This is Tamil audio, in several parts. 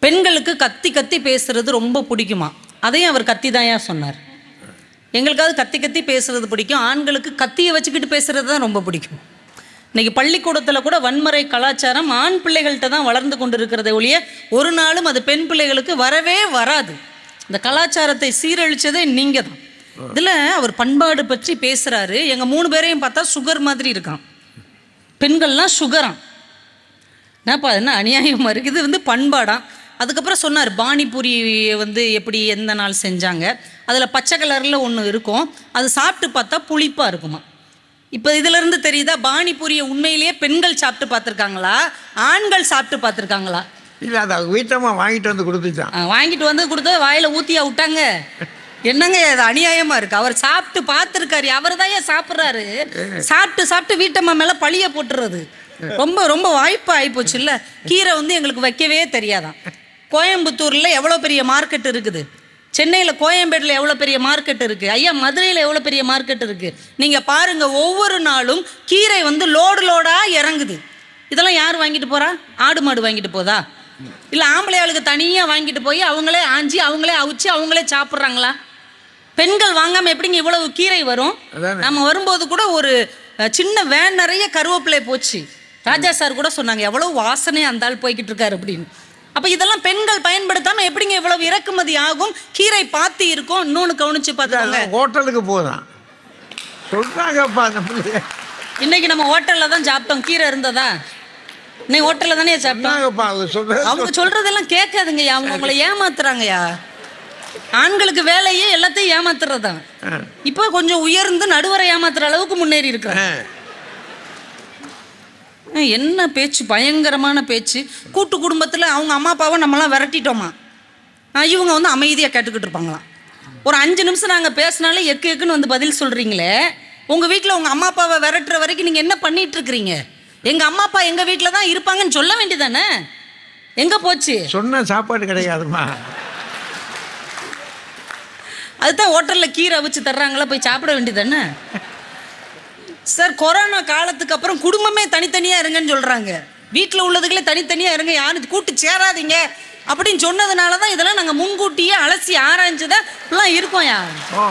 பெண்களுக்கு கத்தி கத்தி பேசுறது ரொம்ப பிடிக்குமா அதையும் அவர் கத்தி தான் சொன்னார் எங்களுக்காவது கத்தி கத்தி பேசுறது பிடிக்கும் ஆண்களுக்கு கத்தியை வச்சுக்கிட்டு பேசுறது தான் ரொம்ப பிடிக்கும் இன்னைக்கு பள்ளிக்கூடத்தில் கூட வன்முறை கலாச்சாரம் ஆண் பிள்ளைகள்கிட்ட தான் வளர்ந்து கொண்டு இருக்கிறதே ஒழிய ஒரு நாளும் அது பெண் பிள்ளைகளுக்கு வரவே வராது இந்த கலாச்சாரத்தை சீரழிச்சதே நீங்கள் தான் இதில் அவர் பண்பாடு பற்றி பேசுகிறாரு எங்கள் மூணு பேரையும் பார்த்தா சுகர் மாதிரி இருக்கான் பெண்கள்லாம் சுகராம் என்னப்பா அது என்ன அநியாயமாக இருக்குது இது வந்து பண்பாடாம் அதுக்கப்புறம் சொன்னார் பானிபூரி வந்து எப்படி எந்த நாள் செஞ்சாங்க அதில் பச்சை கலரில் ஒன்று இருக்கும் அது சாப்பிட்டு பார்த்தா புளிப்பாக இருக்குமா இப்போ இதிலிருந்து தெரியுதா பானிபூரியை உண்மையிலேயே பெண்கள் சாப்பிட்டு பார்த்துருக்காங்களா ஆண்கள் சாப்பிட்டு பார்த்துருக்காங்களா இல்லை அதை வீட்டமாக வாங்கிட்டு வந்து கொடுத்துட்டான் ஆ, வாங்கிட்டு வந்து கொடுத்து வாயில ஊத்தியா விட்டாங்க என்னங்க இது அநியாயமா இருக்கு அவர் சாப்பிட்டு பார்த்துருக்காரு அவர் தான் ஏன் சாப்பிட்றாரு சாப்பிட்டு சாப்பிட்டு வீட்டம்மா மேல பழிய போட்டுறது ரொம்ப ரொம்ப வாய்ப்பு ஆயிப்போச்சு இல்ல கீரை வந்து எங்களுக்கு வைக்கவே தெரியாதாம் கோயம்புத்தூர்ல எவ்வளோ பெரிய மார்க்கெட் இருக்குது சென்னையில் கோயம்பேட்டில் எவ்வளோ பெரிய மார்க்கெட் இருக்குது ஐயா மதுரையில் எவ்வளோ பெரிய மார்க்கெட் இருக்குது நீங்கள் பாருங்கள் ஒவ்வொரு நாளும் கீரை வந்து லோடு லோடாக இறங்குது இதெல்லாம் யார் வாங்கிட்டு போகிறா ஆடு மாடு வாங்கிட்டு போதா இல்லை ஆம்பளை ஆளுக்கு தனியாக வாங்கிட்டு போய் அவங்களே ஆஞ்சி அவங்களே அவிச்சு அவங்களே சாப்பிட்றாங்களா பெண்கள் வாங்காமல் எப்படிங்க இவ்வளவு கீரை வரும் அதானே. நம்ம வரும்போது கூட ஒரு அஹ், சின்ன வேன் நிறைய கருவேப்பிலை போச்சு ராஜா சார் கூட சொன்னாங்க எவ்வளவு வாசனையா அந்த ஆள் போய்கிட்டு இருக்காரு அப்படின்னு அப்ப இதெல்லாம் பெண்கள் பயன்படுத்தாம எப்படிங்க இவ்வளவு இறக்குமதி ஆகும் கீரை பாத்தி இருக்கும் இன்னொன்னு கவனிச்சு பார்த்தாங்க ஹோட்டலுக்கு போதான் சொல்றாங்கப்பா அந்த பிள்ளைய இன்னைக்கு நம்ம ஹோட்டல்ல தான் சாப்பிட்டோம் கீரை இருந்ததா இன்னைக்கு ஹோட்டல்ல தானே சாப்பிட்டோம் சொன்னாங்கப்பா அவங்க சொல்றது அவங்க சொல்றதெல்லாம் கேட்காதுங்கய்யா அவங்க உங்களை ஏமாத்துறாங்கய்யா ஆண்களுக்கு வேலையே எல்லாத்தையும் ஏமாத்துறதுதான் ஆ. இப்போ கொஞ்சம் உயர்ந்து நடுவரை ஏமாத்துற அளவுக்கு முன்னேறி இருக்கிறாங்க ஆ. அஹ் என்ன பேச்சு பயங்கரமான பேச்சு கூட்டு குடும்பத்தில் அவங்க அம்மா அப்பாவை நம்மலாம் விரட்டிட்டோமா அஹ் இவங்க வந்து அமைதியாக கேட்டுக்கிட்டு இருப்பாங்களாம் ஒரு அஞ்சு நிமிஷம் நாங்கள் பேசினாலே எக்கு எக்குன்னு வந்து பதில் சொல்கிறீங்களே உங்கள் வீட்டில் உங்கள் அம்மா அப்பாவை விரட்டுற வரைக்கும் நீங்கள் என்ன பண்ணிட்டு இருக்கிறீங்க எங்கள் அம்மா அப்பா எங்கள் வீட்டில் தான் இருப்பாங்கன்னு சொல்ல வேண்டியதானே எங்கே போச்சு சொன்ன சாப்பாடு கிடைக்காதுமா அதுதான் ஹோட்டலில் கீரை அவிச்சு தர்றாங்களா போய் சாப்பிட வேண்டியதானே சார் கொரோனா காலத்துக்கு அப்புறம் குடும்பமே தனித்தனியாக இருங்கன்னு சொல்கிறாங்க வீட்டில் உள்ளதுகளே தனித்தனியாக இருங்க யாரும் கூட்டு சேராதீங்க அப்படின்னு சொன்னதுனால தான் இதெல்லாம் நாங்கள் முன்கூட்டியே அலசி ஆராய்ஞ்சதா இப்படிலாம் இருக்கோம் யா ஓ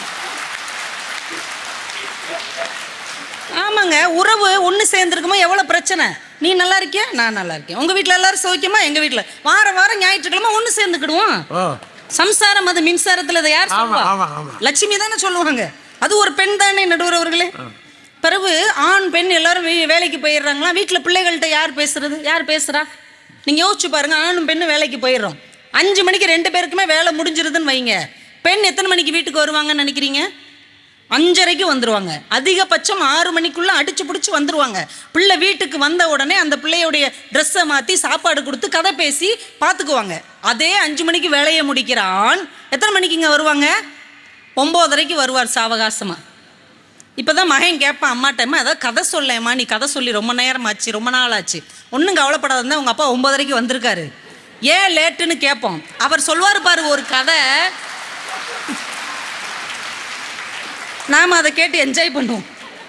ஆமாங்க உறவு ஒன்று சேர்ந்துருக்குமோ எவ்வளோ பிரச்சனை நீ நல்லா இருக்கியா நான் நல்லா இருக்கேன் உங்கள் வீட்டில் எல்லாரும் சௌக்கியமா எங்கள் வீட்டில் வாரம் வாரம் ஞாயிற்றுக்கிழமை ஒன்று சேர்ந்துக்கிடுவோம் ஓ சம்சாரம் அது மின்சாரத்தில் இதை யார் ஆமா சொல்லுவா ஆமா ஆமா லட்சுமி தானே சொல்லுவாங்க அது ஒரு பெண் தானே நடுவர் அவர்களே பிறகு ஆண் பெண் எல்லாரும் வே- வேலைக்கு போயிடுறாங்களா வீட்டில் பிள்ளைகள்கிட்ட யார் பேசுறது யார் பேசுறா நீங்க யோசிச்சு பாருங்க ஆணும் பெண்ணும் வேலைக்கு போயிடுறோம் அஞ்சு மணிக்கு ரெண்டு பேருக்குமே வேலை முடிஞ்சிருதுன்னு வைங்க பெண் எத்தனை மணிக்கு வீட்டுக்கு வருவாங்கன்னு நினைக்கிறீங்க அஞ்சரைக்கு வந்துருவாங்க அதிகபட்சம் ஆறு மணிக்குள்ள அடிச்சு பிடிச்சி வந்துருவாங்க பிள்ளை வீட்டுக்கு வந்த உடனே அந்த பிள்ளையுடைய ட்ரெஸ்ஸை மாற்றி சாப்பாடு கொடுத்து கதை பேசி பார்த்துக்குவாங்க அதே அஞ்சு மணிக்கு வேலையை முடிக்கிற ஆண் எத்தனை மணிக்கு இங்கே வருவாங்க ஒம்போதரைக்கு வருவார் சாவகாசமாக இப்போ தான் மகன் கேட்பான் அம்மாட்டம்மா ஏதாவது கதை சொல்லேம்மா நீ கதை சொல்லி ரொம்ப நேரம் ஆச்சு ரொம்ப நாள் ஆச்சு ஒன்றும் கவலைப்படாதான் உங்கள் அப்பா ஒம்போதரைக்கு வந்திருக்காரு ஏன் லேட்டுன்னு கேட்போம் அவர் சொல்வார் பாரு ஒரு கதை நாம் அதை கேட்டு என்ஜாய் பண்ணுவோம்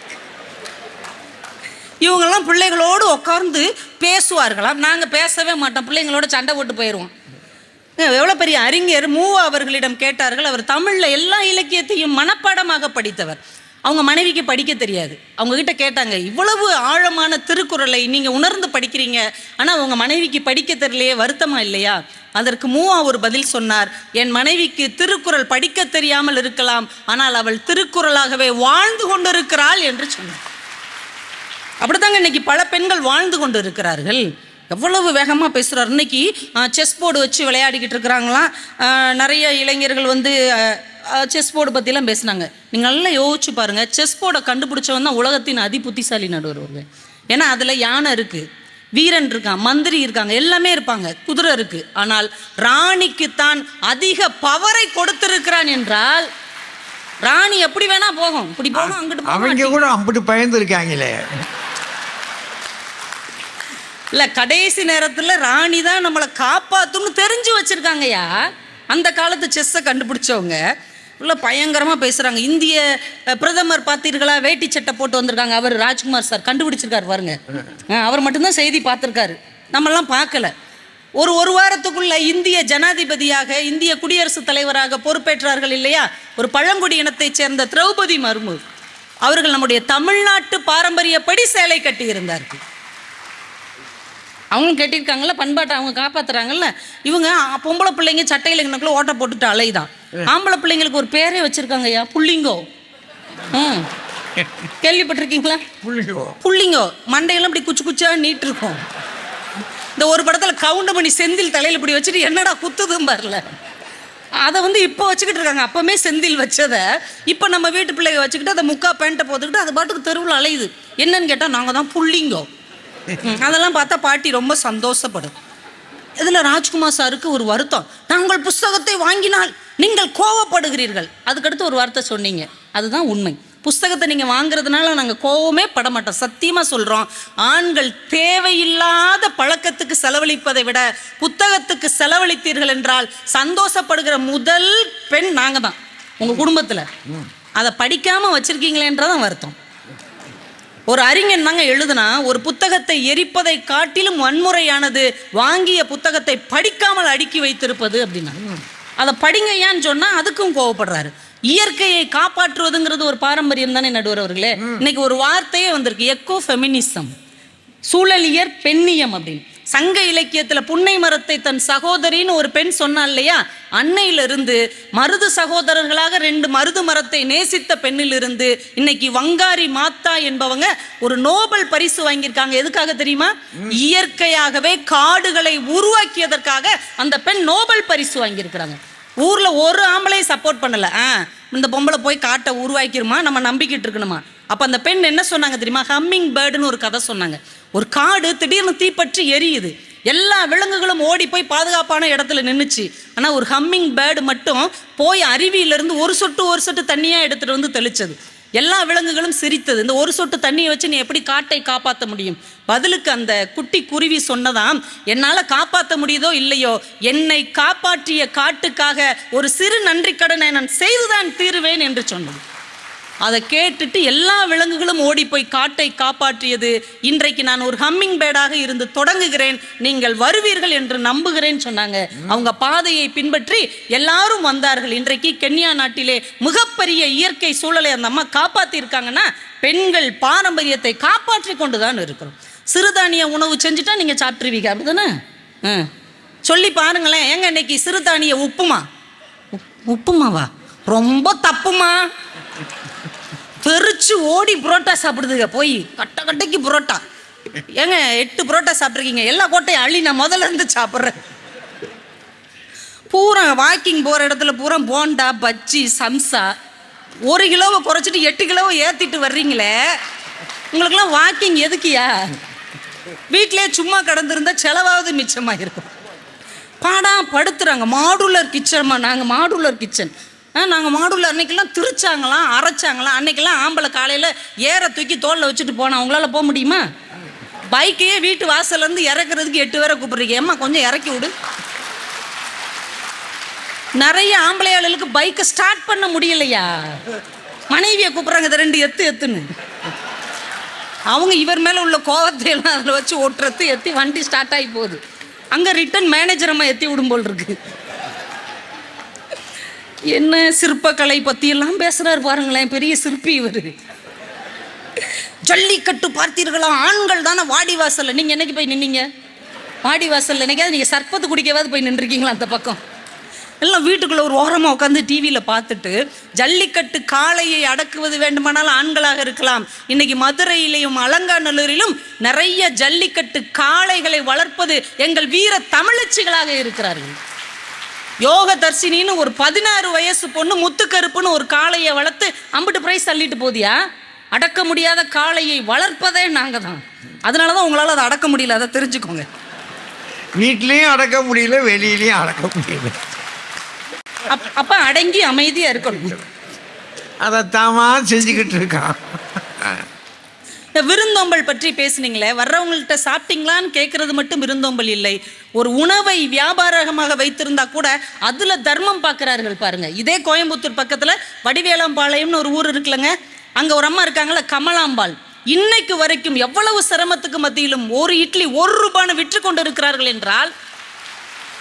இவங்கெல்லாம் பிள்ளைகளோடு உட்கார்ந்து பேசுவார்களாம் நாங்கள் பேசவே மாட்டோம் பிள்ளைங்களோட சண்டை போட்டு போயிடுவோம் எவ்வளோ பெரிய அறிஞர் மூவா அவர்களிடம் கேட்டார்கள் அவர் தமிழில் எல்லா இலக்கியத்தையும் மனப்பாடமாக படித்தவர் அவங்க மனைவிக்கு படிக்க தெரியாது அவங்க கிட்ட கேட்டாங்க இவ்வளவு ஆழமான திருக்குறளை நீங்கள் உணர்ந்து படிக்கிறீங்க ஆனால் உங்கள் மனைவிக்கு படிக்க தெரியலையே வருத்தமா இல்லையா அதற்கு மூவா ஒரு பதில் சொன்னார் என் மனைவிக்கு திருக்குறள் படிக்க தெரியாமல் இருக்கலாம் ஆனால் அவள் திருக்குறளாகவே வாழ்ந்து கொண்டிருக்கிறாள் என்று சொன்னார் அப்படித்தாங்க இன்னைக்கு பல பெண்கள் வாழ்ந்து கொண்டு இருக்கிறார்கள் எவ்வளவு வேகமாக பேசுகிறார் இன்னைக்கு செஸ் போர்டு வச்சு விளையாடிக்கிட்டு இருக்கிறாங்களாம் அஹ், நிறைய இளைஞர்கள் வந்து செஸ் போர்டு பற்றிலாம் பேசுனாங்க நீங்கள் நல்லா யோசிச்சு பாருங்கள் செஸ் போர்டை கண்டுபிடிச்சவன் தான் உலகத்தின் அதி புத்திசாலி நடுவர் அவர்கள் ஏன்னா அதில் யானை இருக்குது வீரன் இருக்கான் மந்திரி இருக்காங்க எல்லாமே இருப்பாங்க குதிரை இருக்கு ஆனால் ராணிக்கு தான் அதிக பவரை கொடுத்திருக்கிறான் என்றால் ராணி எப்படி வேணா போகும் இப்படி போகும் அங்கிட்டு போகும் அவங்க கூட அப்படி பயந்து இருக்காங்களே இல்ல கடைசி நேரத்துல ராணி தான் நம்மளை காப்பாத்தும்னு தெரிஞ்சு வச்சிருக்காங்கய்யா அந்த காலத்து செஸ்ஸை கண்டுபிடிச்சவங்க உள்ள பயங்கரமா பேசுறாங்க இந்திய அஹ், பிரதமர் பார்த்தீர்களா வேட்டி சட்டை போட்டு வந்திருக்காங்க அவர் ராஜ்குமார் சார் கண்டுபிடிச்சிருக்காரு பாருங்க அஹ், அவர் மட்டும்தான் செய்தி பார்த்துருக்காரு நம்மெல்லாம் பார்க்கல ஒரு ஒரு வாரத்துக்குள்ள இந்திய ஜனாதிபதியாக இந்திய குடியரசுத் தலைவராக பொறுப்பேற்றார்கள் இல்லையா ஒரு பழங்குடி இனத்தைச் சேர்ந்த திரௌபதி மர்மு அவர்கள் நம்முடைய தமிழ்நாட்டு பாரம்பரியப்படி சேலை கட்டியிருந்தார்கள் அவங்களும் கட்டியிருக்காங்கல்ல பண்பாட்டை அவங்க காப்பாத்துறாங்கல்ல இவங்க அ, பொம்பளை பிள்ளைங்க சட்டையில் எங்கனக்குள்ள ஓட்ட போட்டுட்டு அலைதான் ஆம்பளை பிள்ளைங்களுக்கு ஒரு பேரே வச்சிருக்காங்க ஐயா புள்ளிங்கோ ம் கேள்விப்பட்டிருக்கீங்களா புள்ளியோ புள்ளிங்கோ மண்டையெல்லாம் இப்படி குச்சி குச்சா நீட்டு இருக்கும் இந்த ஒரு படத்துல கவுண்டமணி செந்தில் தலையில இப்படி வச்சுட்டு என்னடா குத்துதும் பாருல அதை வந்து இப்போ வச்சுக்கிட்டு இருக்காங்க அப்பவுமே செந்தில் வச்சதை இப்போ நம்ம வீட்டு பிள்ளைங்க வச்சுக்கிட்டு அதை முக்கா பேண்ட்டை போட்டுக்கிட்டு அது பாட்டுக்கு தெருவில் அலையுது என்னன்னு கேட்டால் நாங்கள் தான் புள்ளிங்கோ ம், அதெல்லாம் பார்த்தா பாட்டி ரொம்ப சந்தோஷப்படும் இதில் ராஜ்குமார் சாருக்கு ஒரு வருத்தம் நாங்கள் புஸ்தகத்தை வாங்கினால் நீங்கள் கோவப்படுகிறீர்கள் அதுக்கடுத்து ஒரு வார்த்தை சொன்னீங்க அதுதான் உண்மை புஸ்தகத்தை நீங்கள் வாங்குறதுனால நாங்கள் கோவமே பட மாட்டோம் சத்தியமாக சொல்கிறோம் ஆண்கள் தேவையில்லாத பழக்கத்துக்கு செலவழிப்பதை விட புத்தகத்துக்கு செலவழித்தீர்கள் என்றால் சந்தோஷப்படுகிற முதல் பெண் நாங்கள் தான் உங்கள் குடும்பத்தில் அதை படிக்காமல் வச்சுருக்கீங்களேன்றதான் வருத்தம் ஒரு அறிஞன் தாங்க எழுதுனா ஒரு புத்தகத்தை எரிப்பதை காட்டிலும் வன்முறையானது வாங்கிய புத்தகத்தை படிக்காமல் அடுக்கி வைத்திருப்பது அப்படின்னா அதை படிங்கய்யான்னு சொன்னா அதுக்கும் கோவப்படுறாரு இயற்கையை காப்பாற்றுவதுங்கிறது ஒரு பாரம்பரியம் தானே நடுவர் அவர்களே இன்னைக்கு ஒரு வார்த்தையே வந்திருக்கு எக்கோ ஃபெமினிசம் சூழலியற் பெண்ணியம் அப்படின்னு சங்க இலக்கியத்துல புன்னை மரத்தை தன் சகோதரின்னு ஒரு பெண் சொன்னா இல்லையா அன்னையிலிருந்து மருது சகோதரர்களாக ரெண்டு மருது மரத்தை நேசித்த பெண்ணிலிருந்து இன்னைக்கு வங்காரி மாத்தா என்பவங்க ஒரு நோபல் பரிசு வாங்கியிருக்காங்க எதுக்காக தெரியுமா இயற்கையாகவே காடுகளை உருவாக்கியதற்காக அந்த பெண் நோபல் பரிசு வாங்கியிருக்கிறாங்க ஊர்ல ஒரு ஆம்பளையும் சப்போர்ட் பண்ணல ஆ இந்த பொம்பளை போய் காட்டை உருவாக்கிருமா நம்ம நம்பிக்கிட்டு இருக்கணுமா அப்ப அந்த பெண் என்ன சொன்னாங்க தெரியுமா ஹம்மிங் பேர்டுன்னு ஒரு கதை சொன்னாங்க ஒரு காடு திடீர்னு தீப்பற்றி எரியுது எல்லா விலங்குகளும் ஓடி போய் பாதுகாப்பான இடத்துல நின்னுச்சு ஆனா ஒரு ஹம்மிங் பேர்டு மட்டும் போய் அருவியிலிருந்து ஒரு சொட்டு ஒரு சொட்டு தண்ணியா எடுத்துட்டு வந்து தெளிச்சது எல்லா விலங்குகளும் சிரித்தது இந்த ஒரு சொட்டு தண்ணியை வச்சு நீ எப்படி காட்டை காப்பாற்ற முடியும் பதிலுக்கு அந்த குட்டி குருவி சொன்னதாம் என்னால காப்பாற்ற முடியுதோ இல்லையோ என்னை காப்பாற்றிய காட்டுக்காக ஒரு சிறு நன்றி கடனை நான் செய்துதான் தீருவேன் என்று சொன்னது அதை கேட்டுட்டு எல்லா விலங்குகளும் ஓடி போய் காட்டை காப்பாற்றியது இன்றைக்கு நான் ஒரு ஹம்மிங் பேர்டாக இருந்து தொடங்குகிறேன் நீங்கள் வருவீர்கள் என்று நம்புகிறேன் சொன்னாங்க அவங்க பாதையை பின்பற்றி எல்லாரும் வந்தார்கள் இன்றைக்கு கென்யா நாட்டிலே மிகப்பெரிய இயற்கை சூழலை அந்த அம்மா காப்பாத்தி இருக்காங்கன்னா பெண்கள் பாரம்பரியத்தை காப்பாற்றி கொண்டு தான் இருக்கிறோம் சிறுதானிய உணவு செஞ்சுட்டா நீங்க சாப்பிட்டுருவீங்க அப்படிதானே ஆ. சொல்லி பாருங்களேன் ஏங்க இன்னைக்கு சிறுதானிய உப்புமா உப்- உப்புமாவா ரொம்ப தப்புமா தெரிச்சு ஓடி புரோட்டா சாப்பிடுதுங்க போய் கட்ட கட்டைக்கு புரோட்டா ஏங்க எட்டு புரோட்டா சாப்பிட்ருக்கீங்க எல்லா கோட்டையும் அள்ளி நான் முதல்ல இருந்து சாப்பிட்றேன் பூரா வாக்கிங் போகிற இடத்துல பூரா போண்டா பஜ்ஜி சம்சா ஒரு கிலோவை குறைச்சிட்டு எட்டு கிலோவை ஏற்றிட்டு வர்றீங்களே உங்களுக்கெல்லாம் வாக்கிங் எதுக்குயா வீட்டிலே சும்மா கடந்திருந்தா செலவாவது மிச்சமாக இருக்கும் பாடா படுத்துறாங்க மாடுலர் கிச்சன்மா நாங்கள் மாடுலர் கிச்சன் ஆ நாங்கள் மாடுலர் அன்னைக்கெல்லாம் திரிச்சாங்களாம் அரைச்சாங்களாம் அன்னைக்கெல்லாம் ஆம்பளை காலையில் ஏற தூக்கி தோளில் வச்சுட்டு போனா அவங்களால போக முடியுமா பைக்கையே வீட்டு வாசல்லேருந்து இறக்குறதுக்கு எட்டு பேரை கூப்பிட்றீங்க ஏம்மா கொஞ்சம் இறக்கி விடு நிறைய ஆம்பளை ஆளுகளுக்கு பைக்கை ஸ்டார்ட் பண்ண முடியலையா மனைவியை கூப்பிட்றாங்க இந்த ரெண்டு எத்து எத்துன்னு அவங்க இவர் மேல உள்ள கோவத்தை எல்லாம் அதில் வச்சு ஓட்டுறது எத்தி வண்டி ஸ்டார்ட் ஆகி போகுது அங்க ரிட்டன் மேனேஜர் அம்மா எத்தி விடும் போல் இருக்கு என்ன சிற்பக்கலை பத்தி எல்லாம் பேசுறாரு பாருங்களேன் பெரிய சிற்பி இவரு ஜல்லிக்கட்டு பார்த்தீர்களா ஆண்கள் தானே வாடி வாசல்ல நீங்க என்னைக்கு போய் நின்னீங்க வாடி வாசல்ல என்னைக்காவது நீங்க சர்பத்து குடிக்கவாது போய் நின்றுருக்கீங்களா அந்த பக்கம் எல்லாம் வீட்டுக்குள்ள ஒரு ஓரமா உட்காந்து டிவியில் பார்த்துட்டு ஜல்லிக்கட்டு காளையை அடக்குவது வேண்டுமானால் ஆண்களாக இருக்கலாம் இன்னைக்கு மதுரையிலையும் அலங்காநல்லூரிலும் நிறைய ஜல்லிக்கட்டு காளைகளை வளர்ப்பது எங்கள் வீர தமிழச்சிகளாக இருக்கிறார்கள் யோக தர்சினின்னு ஒரு பதினாறு வயசு பொண்ணு முத்துக்கருப்புன்னு ஒரு காளையை வளர்த்து அம்பிட்டு பிரைஸ் தள்ளிட்டு போதியா அடக்க முடியாத காளையை வளர்ப்பதே நாங்க தான் அதனால தான் உங்களால் அதை அடக்க முடியல அதை தெரிஞ்சுக்கோங்க வீட்லேயும் அடக்க முடியல வெளியிலையும் அடக்க முடியல அப் அப்ப அடங்கி அமைதியா இருக்கணும் அதை தாமா செஞ்சுக்கிட்டு இருக்கான் இந்த விருந்தோம்பல் பற்றி பேசுனீங்களே வர்றவங்கள்ட்ட சாப்பிட்டீங்களான்னு கேட்கறது மட்டும் விருந்தோம்பல் இல்லை ஒரு உணவை வியாபாரமாக வைத்திருந்தா கூட அதுல தர்மம் பார்க்கறார்கள் பாருங்க இதே கோயம்புத்தூர் பக்கத்துல வடிவேலம்பாளையம்னு ஒரு ஊர் இருக்குல்லங்க அங்க ஒரு அம்மா இருக்காங்கல்ல கமலாம்பாள் இன்னைக்கு வரைக்கும் எவ்வளவு சிரமத்துக்கு மத்தியிலும் ஒரு இட்லி ஒரு ரூபான்னு விற்று கொண்டு இருக்கிறார்கள் என்றால்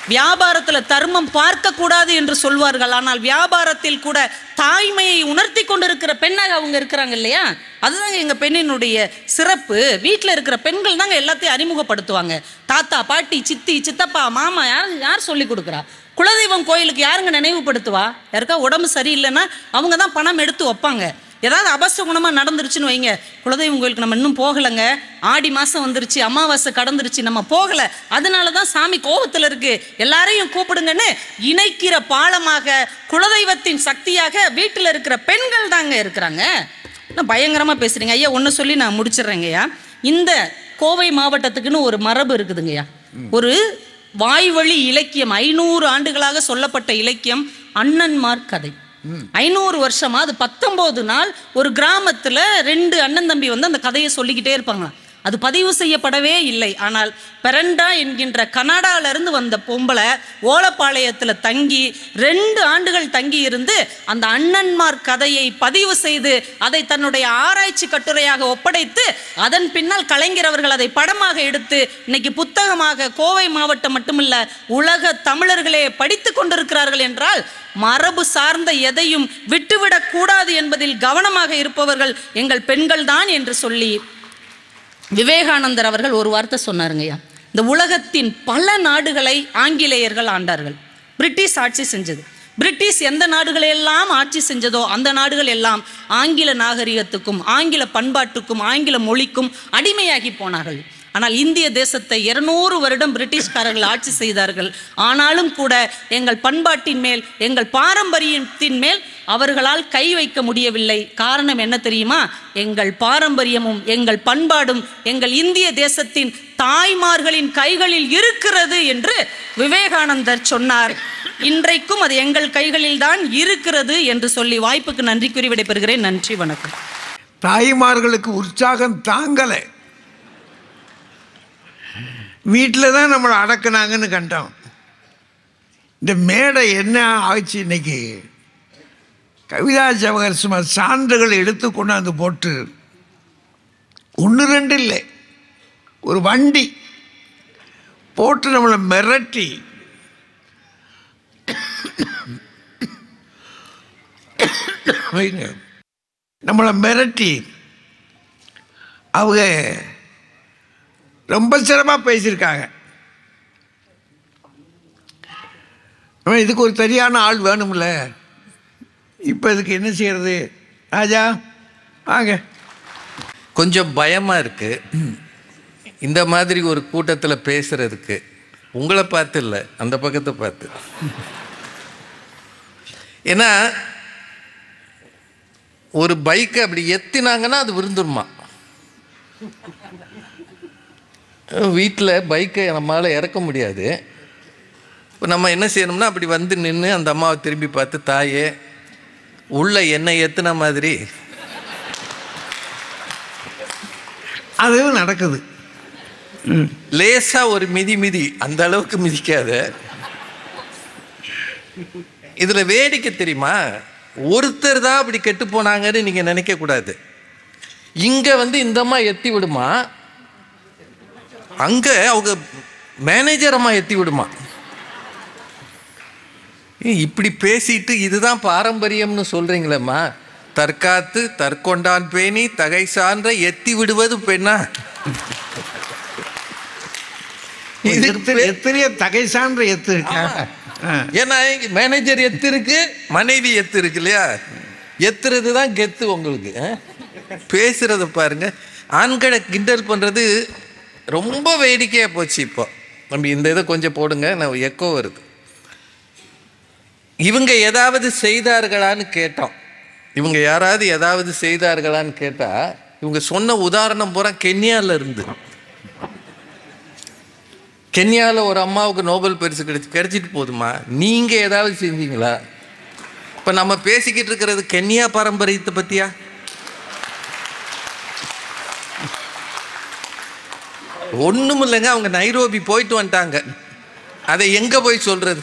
வியாபாரத்துல தர்மம் பார்க்க கூடாது என்று சொல்வார்கள் ஆனால் வியாபாரத்தில் கூட தாய்மையை உணர்த்தி கொண்டிருக்கிற பெண்ணாக அவங்க இருக்கிறாங்க இல்லையா அதுதாங்க எங்க பெண்ணினுடைய சிறப்பு வீட்டில் இருக்கிற பெண்கள் தாங்க எல்லாத்தையும் அறிமுகப்படுத்துவாங்க தாத்தா பாட்டி சித்தி சித்தப்பா மாமா யார் யார் சொல்லி கொடுக்குறா குலதெய்வம் கோயிலுக்கு யாருங்க நினைவுபடுத்துவா யாருக்கா உடம்பு சரியில்லைன்னா அவங்க தான் பணம் எடுத்து வைப்பாங்க ஏதாவது அபசகுணமாக நடந்துருச்சுன்னு வைங்க குலதெய்வம் கோயிலுக்கு நம்ம இன்னும் போகலைங்க ஆடி மாதம் வந்துருச்சு அமாவாசை கடந்துருச்சு நம்ம போகலை அதனால தான் சாமி கோபத்தில் இருக்கு எல்லாரையும் கூப்பிடுங்கன்னு இணைக்கிற பாலமாக குலதெய்வத்தின் சக்தியாக வீட்டில் இருக்கிற பெண்கள் தாங்க இருக்கிறாங்க நான் பயங்கரமாக பேசுறீங்க ஐயா ஒன்று சொல்லி நான் முடிச்சிடுறேங்க ஐயா இந்த கோவை மாவட்டத்துக்குன்னு ஒரு மரபு இருக்குதுங்கய்யா ஒரு வாய்வழி இலக்கியம் ஐநூறு ஆண்டுகளாக சொல்லப்பட்ட இலக்கியம் அண்ணன்மார் கதை ஐநூறு வருஷமா அது பத்தொன்பது நாள் ஒரு கிராமத்துல ரெண்டு அண்ணன் தம்பி வந்து அந்த கதையை சொல்லிக்கிட்டே இருப்பாங்க அது பதிவு செய்யப்படவே இல்லை ஆனால் பெரண்டா என்கின்ற கனடால இருந்து வந்த பொம்பளை ஓலப்பாளையத்துல தங்கி ரெண்டு ஆண்டுகள் தங்கி இருந்து அந்த அண்ணன்மார் கதையை பதிவு செய்து அதை தன்னுடைய ஆராய்ச்சி கட்டுரையாக ஒப்படைத்து அதன் பின்னால் கலைஞர் அவர்கள் அதை படமாக எடுத்து இன்னைக்கு புத்தகமாக கோவை மாவட்டம் மட்டுமல்ல உலக தமிழர்களே படித்து கொண்டிருக்கிறார்கள் என்றால் மரபு சார்ந்த எதையும் விட்டுவிடக் கூடாது என்பதில் கவனமாக இருப்பவர்கள் எங்கள் பெண்கள் தான் என்று சொல்லி விவேகானந்தர் அவர்கள் ஒரு வார்த்தை சொன்னாருங்கய்யா இந்த உலகத்தின் பல நாடுகளை ஆங்கிலேயர்கள் ஆண்டார்கள் பிரிட்டிஷ் ஆட்சி செஞ்சது பிரிட்டிஷ் எந்த நாடுகளை எல்லாம் ஆட்சி செஞ்சதோ அந்த நாடுகள் எல்லாம் ஆங்கில நாகரிகத்துக்கும் ஆங்கில பண்பாட்டுக்கும் ஆங்கில மொழிக்கும் அடிமையாகி போனார்கள் ஆனால் இந்திய தேசத்தை இருநூறு வருடம் பிரிட்டிஷ்காரர்கள் ஆட்சி செய்தார்கள் ஆனாலும் கூட எங்கள் பண்பாட்டின் மேல் எங்கள் பாரம்பரியத்தின் மேல் அவர்களால் கை வைக்க முடியவில்லை காரணம் என்ன தெரியுமா எங்கள் பாரம்பரியமும் எங்கள் பண்பாடும் எங்கள் இந்திய தேசத்தின் தாய்மார்களின் கைகளில் இருக்கிறது என்று விவேகானந்தர் சொன்னார் இன்றைக்கும் அது எங்கள் கைகளில் தான் இருக்கிறது என்று சொல்லி வாய்ப்புக்கு நன்றி கூறி விடைபெறுகிறேன் நன்றி வணக்கம் தாய்மார்களுக்கு உற்சாகம் தாங்கலை வீட்டில் தான் நம்மளை அடக்குனாங்கன்னு கண்டோம் இந்த மேடை என்ன ஆச்சு இன்னைக்கு கவிதா ஜவஹர் சும்மா சான்றுகள் எடுத்து கொண்டாந்து போட்டு ஒன்று ரெண்டு இல்லை ஒரு வண்டி போட்டு நம்மளை மிரட்டி வைங்க. நம்மளை மிரட்டி அவங்க ரொம்ப சிறப்பாக பேசியிருக்காங்க ஆனா, இதுக்கு ஒரு சரியான ஆள் வேணும்ல இப்போ இதுக்கு என்ன செய்யறது ராஜா வாங்க கொஞ்சம் பயமாக இருக்கு இந்த மாதிரி ஒரு கூட்டத்தில் பேசுறதுக்கு உங்களை பார்த்து இல்லை அந்த பக்கத்தை பார்த்து ஏன்னா ஒரு பைக்கை அப்படி எத்தினாங்கன்னா அது விருந்துருமா வீட்டில் பைக்கை நம்மளால் இறக்க முடியாது இப்போ நம்ம என்ன செய்யணும்னா அப்படி வந்து நின்று அந்த அம்மாவை திரும்பி பார்த்து தாயே உள்ள என்னை எத்துன மாதிரி அதுவும் நடக்குது லேசா ஒரு மிதி மிதி அந்த அளவுக்கு மிதிக்காத இதுல வேடிக்கை தெரியுமா ஒருத்தர் தான் அப்படி கெட்டு போனாங்கன்னு நீங்க நினைக்க கூடாது இங்க வந்து இந்த அம்மா எத்தி விடுமா அங்க அவங்க மேனேஜர் அம்மா எத்தி விடுமா ஏய், இப்படி பேசிட்டு இதுதான் பாரம்பரியம்னு சொல்றீங்களேம்மா தற்காத்து தற்கொண்டான் பேணி தகை சான்ற எத்தி விடுவது பெண்ணா இதுக்கு எத்தனை- பே- எத்தனையோ தகை சான்ற எத்து இருக்கா ஆ. ஏன்னா இங்க மேனேஜர் எத்து இருக்கு மனைவி எத்து இருக்கு இல்லையா எத்துறது தான் கெத்து உங்களுக்கு ஆ? பேசுறத பாருங்க ஆண்களை கிண்டல் பண்றது ரொம்ப வேடிக்கையா போச்சு இப்போ நம்ம இந்த இதை கொஞ்சம் போடுங்க நான் எக்கோ வருது இவங்க ஏதாவது செய்தார்களான்னு கேட்டோம் இவங்க யாராவது ஏதாவது செய்தார்களான்னு கேட்டா இவங்க சொன்ன உதாரணம் பூரா கென்யால இருந்து கென்யால ஒரு அம்மாவுக்கு நோபல் பரிசு கிடைச்சி கிடைச்சிட்டு போதுமா நீங்க ஏதாவது செஞ்சீங்களா இப்ப நம்ம பேசிக்கிட்டு இருக்கிறது கென்யா பாரம்பரியத்தை பத்தியா ஒண்ணும் இல்லைங்க அவங்க நைரோபி போயிட்டு வந்துட்டாங்க அதை எங்க போய் சொல்றது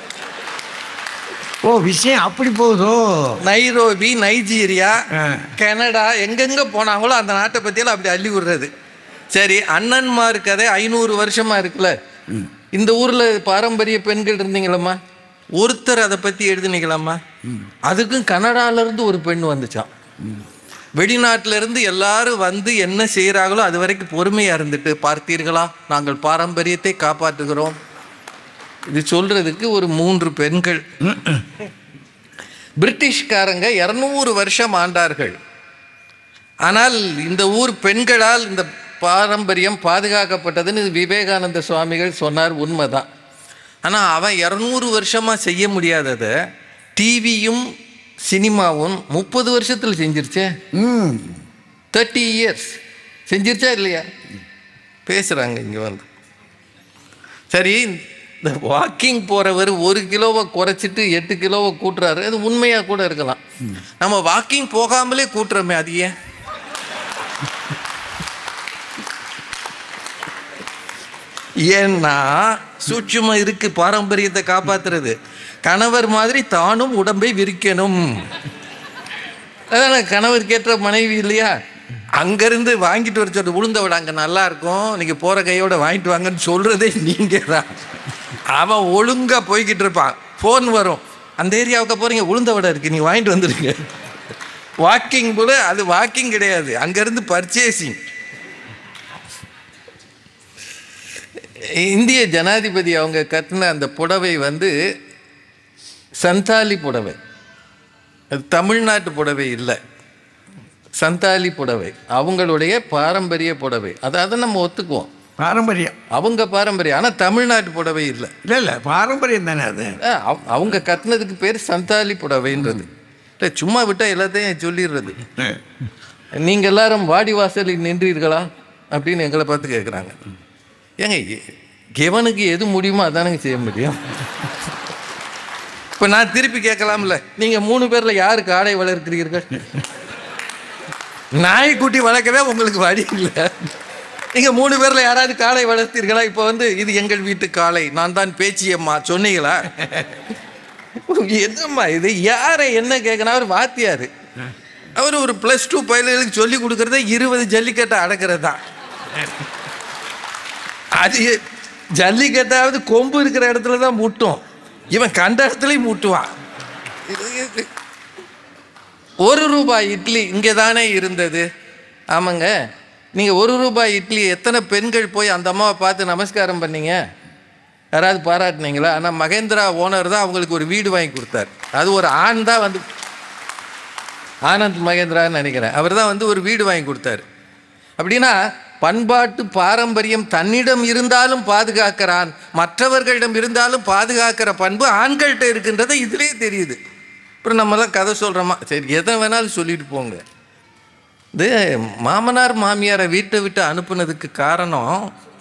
ஓ விஷயம் அப்படி போகுதோ நைரோபி நைஜீரியா ஆ. கனடா எங்கெங்க போனாங்களோ அந்த நாட்டை பத்தியெல்லாம் அப்படி அள்ளி விடுறது சரி அண்ணன்மார் கதை ஐநூறு வருஷமா இருக்குல்ல இந்த ஊர்ல பாரம்பரிய பெண்கள் இருந்தீங்களம்மா ஒருத்தர் அதை பத்தி எழுதுனீங்களாம்மா அதுக்கும் கனடால இருந்து ஒரு பெண் வந்துச்சான் வெளிநாட்டுல இருந்து எல்லாரும் வந்து என்ன செய்கிறாங்களோ அது வரைக்கும் பொறுமையா இருந்துட்டு பார்த்தீர்களா நாங்கள் பாரம்பரியத்தை காப்பாற்றுகிறோம் இது சொல்றதுக்கு ஒரு மூன்று பெண்கள் பிரிட்டிஷ்காரங்க இரநூறு வருஷம் ஆண்டார்கள் ஆனால் இந்த ஊர் பெண்களால் இந்த பாரம்பரியம் பாதுகாக்கப்பட்டதுன்னு விவேகானந்த சுவாமிகள் சொன்னார் உண்மைதான் ஆனால் அவன் இரநூறு வருஷமாக செய்ய முடியாததை டிவியும் சினிமாவும் முப்பது வருஷத்தில் செஞ்சிருச்சே ம் தேர்ட்டி இயர்ஸ் செஞ்சிருச்சா இல்லையா பேசுகிறாங்க இங்கே வந்து சரி இந்த வாக்கிங் போகிறவர் ஒரு கிலோவை குறைச்சிட்டு எட்டு கிலோவை கூட்டுறாரு அது உண்மையாக கூட இருக்கலாம் நம்ம வாக்கிங் போகாமலே கூட்டுறோமே அது ஏன் ஏன்னா சூட்சுமம் இருக்கு பாரம்பரியத்தை காப்பாத்துறது கணவர் மாதிரி தானும் உடம்பை விரிக்கணும் அதான கணவர் கேட்ட மனைவி இல்லையா அங்கேருந்து வாங்கிட்டு வர சொல்றது உளுந்த விட அங்கே நல்லா இருக்கும் நீங்கள் போகிற கையோட வாங்கிட்டு வாங்கன்னு சொல்கிறதே நீங்கள் தான் அவன் ஒழுங்காக போய்கிட்டு இருப்பான் ஃபோன் வரும் அந்த ஏரியாவுக்கு போகிறீங்க உளுந்த வடை இருக்குது நீங்கள் வாங்கிட்டு வந்துடுங்க வாக்கிங் போல அது வாக்கிங் கிடையாது அங்கேருந்து பர்ச்சேசிங் இந்திய ஜனாதிபதி அவங்க கட்டின அந்த புடவை வந்து சந்தாலி புடவை அது தமிழ்நாட்டு புடவை இல்லை சந்தாலி புடவை அவங்களுடைய பாரம்பரிய புடவை அதை அதை நம்ம ஒத்துக்குவோம் பாரம்பரியம் அவங்க பாரம்பரியம் ஆனால் தமிழ்நாட்டு புடவை இல்லை இல்லை இல்லை பாரம்பரியம் தானே அது அஹ் அவ- அவங்க கட்டினதுக்கு பேர் சந்தாலி புடவைன்றது இல்லை சும்மா விட்டால் எல்லாத்தையும் சொல்லிடுறது நீங்கள் எல்லாரும் வாடி வாசலில் நின்றீர்களா அப்படின்னு எங்களை பார்த்து கேட்குறாங்க ஏங்க எ- எவனுக்கு எது முடியுமோ அதானங்க செய்ய முடியும் இப்போ நான் திருப்பி கேட்கலாம்ல நீங்கள் மூணு பேரில் யாருக்கு ஆடை வளர்க்கிறீர்கள் நாய்க்குட்டி வளர்க்கவே உங்களுக்கு வழி இல்லை நீங்கள் மூணு பேரில் யாராவது காளை வளர்த்தீர்களா இப்போ வந்து இது எங்கள் வீட்டு காளை நான் தான் பேச்சியம்மா சொன்னீங்களா என்னம்மா இது யாரை என்ன கேட்கணும் அவர் வாத்தியார் அவர் ஒரு ப்ளஸ் டூ பயில்களுக்கு சொல்லி கொடுக்கறதே இருபது ஜல்லிக்கட்டை அடக்கிறது தான் அது ஜல்லிக்கட்டாவது கொம்பு இருக்கிற இடத்துல தான் முட்டும் இவன் கண்ட இடத்துலையும் முட்டுவான் இது- இது- ஒரு ரூபாய் இட்லி இங்கே தானே இருந்தது ஆமாங்க நீங்கள் ஒரு ரூபாய் இட்லி எத்தனை பெண்கள் போய் அந்த அம்மாவை பார்த்து நமஸ்காரம் பண்ணீங்க யாராவது பாராட்டுனீங்களா ஆனால் மகேந்திரா ஓனர் தான் அவங்களுக்கு ஒரு வீடு வாங்கி கொடுத்தார் அது ஒரு ஆண் தான் வந்து ஆனந்த் மகேந்திரான்னு நினைக்கிறேன் அவர் தான் வந்து ஒரு வீடு வாங்கி கொடுத்தாரு அப்படின்னா பண்பாட்டு பாரம்பரியம் தன்னிடம் இருந்தாலும் பாதுகாக்கிறான் மற்றவர்களிடம் இருந்தாலும் பாதுகாக்கிற பண்பு ஆண்கள்கிட்ட இருக்கின்றதை இதிலே தெரியுது அப்புறம் நம்மலாம் கதை சொல்கிறோமா சரி எதை வேணாலும் சொல்லிட்டு போங்க இது மாமனார் மாமியாரை வீட்டை விட்டு அனுப்புனதுக்கு காரணம்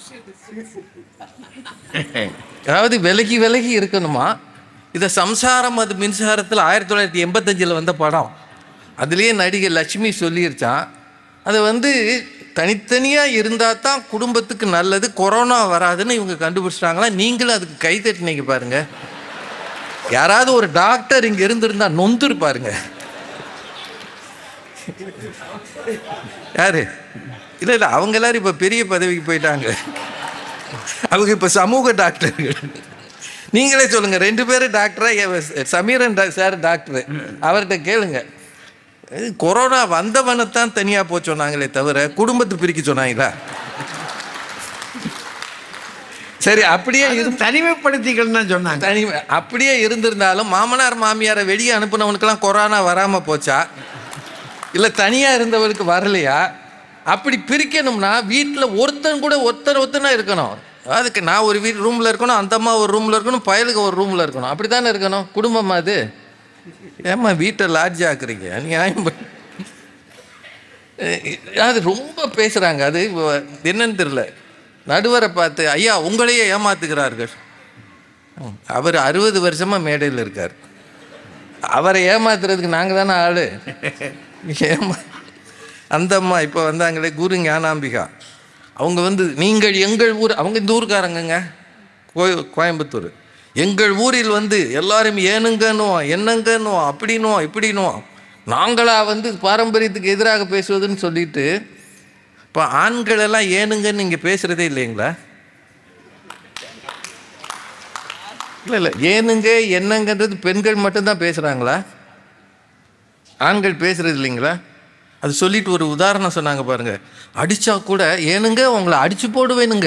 அதாவது விலகி விலகி இருக்கணுமா இதை சம்சாரம் அது மின்சாரத்தில் ஆயிரத்தி தொள்ளாயிரத்தி எண்பத்தஞ்சில் வந்த படம் அதுலேயே நடிகை லட்சுமி சொல்லிருச்சான் அது வந்து தனித்தனியாக இருந்தால் தான் குடும்பத்துக்கு நல்லது கொரோனா வராதுன்னு இவங்க கண்டுபிடிச்சிட்டாங்களா நீங்களும் அதுக்கு கை தட்டினீங்க பாருங்க யாராவது ஒரு டாக்டர் இங்கே இருந்திருந்தா நொந்துரு பாருங்க யாரு இல்லை இல்லை அவங்க எல்லாரும் இப்போ பெரிய பதவிக்கு போயிட்டாங்க அவங்க இப்போ சமூக டாக்டர்கள் நீங்களே சொல்லுங்க ரெண்டு பேரும் டாக்டரா எ- சமீரன் டா- சார் டாக்டர் அவர்கிட்ட கேளுங்க இது கொரோனா வந்தவனைத்தான் தனியாக போக சொன்னாங்களே தவிர குடும்பத்தை பிரிக்க சொன்னாங்களா சரி அப்படியே இரு தனிமைப்படுத்திகள் தான் சொன்னாங்க தனி அப்படியே இருந்திருந்தாலும் மாமனார் மாமியாரை வெளியே அனுப்புனவனுக்கெல்லாம் கொரோனா வராமல் போச்சா இல்லை தனியாக இருந்தவருக்கு வரலையா அப்படி பிரிக்கணும்னா வீட்டில் ஒருத்தன் கூட ஒருத்தர் ஒருத்தனா இருக்கணும் அதுக்கு நான் ஒரு வீட் ரூமில் இருக்கணும் அந்த அம்மா ஒரு ரூமில் இருக்கணும் பயலுக்கு ஒரு ரூமில் இருக்கணும் அப்படி தானே இருக்கணும் குடும்பமா அது ஏம்மா வீட்டை லாட்ஜ் ஆக்குறீங்க நியாயம் பண்ணு. அஹ் அது ரொம்ப பேசுகிறாங்க அது என்னன்னு தெரியல நடுவரை பார்த்து ஐயா உங்களையே ஏமாத்துகிறார்கள் ம், அவர் அறுபது வருஷமா மேடையில் இருக்கார் அவரை ஏமாத்துறதுக்கு நாங்கள் தானே ஆளு ஏமா அந்த அம்மா இப்போ வந்தாங்களே குரு ஞானாம்பிகா அவங்க வந்து நீங்கள் எங்கள் ஊர் அவங்க இந்த ஊருக்காரங்கங்க கோய கோயம்புத்தூர் எங்கள் ஊரில் வந்து எல்லாரும் ஏனுங்கன்னுவோம் என்னங்கன்னுவோம் அப்படின்னுவோம் இப்படின்னுவோம் நாங்களா வந்து பாரம்பரியத்துக்கு எதிராக பேசுவதுன்னு சொல்லிட்டு இப்போ ஆண்கள் எல்லாம் ஏனுங்கன்னு நீங்கள் பேசுகிறதே இல்லைங்களா இல்லை இல்லை ஏனுங்க என்னங்கன்றது பெண்கள் மட்டும்தான் பேசுகிறாங்களா ஆண்கள் பேசுறது இல்லைங்களா அது சொல்லிட்டு ஒரு உதாரணம் சொன்னாங்க பாருங்க அடிச்சா கூட ஏனுங்க உங்களை அடிச்சு போடுவேனுங்க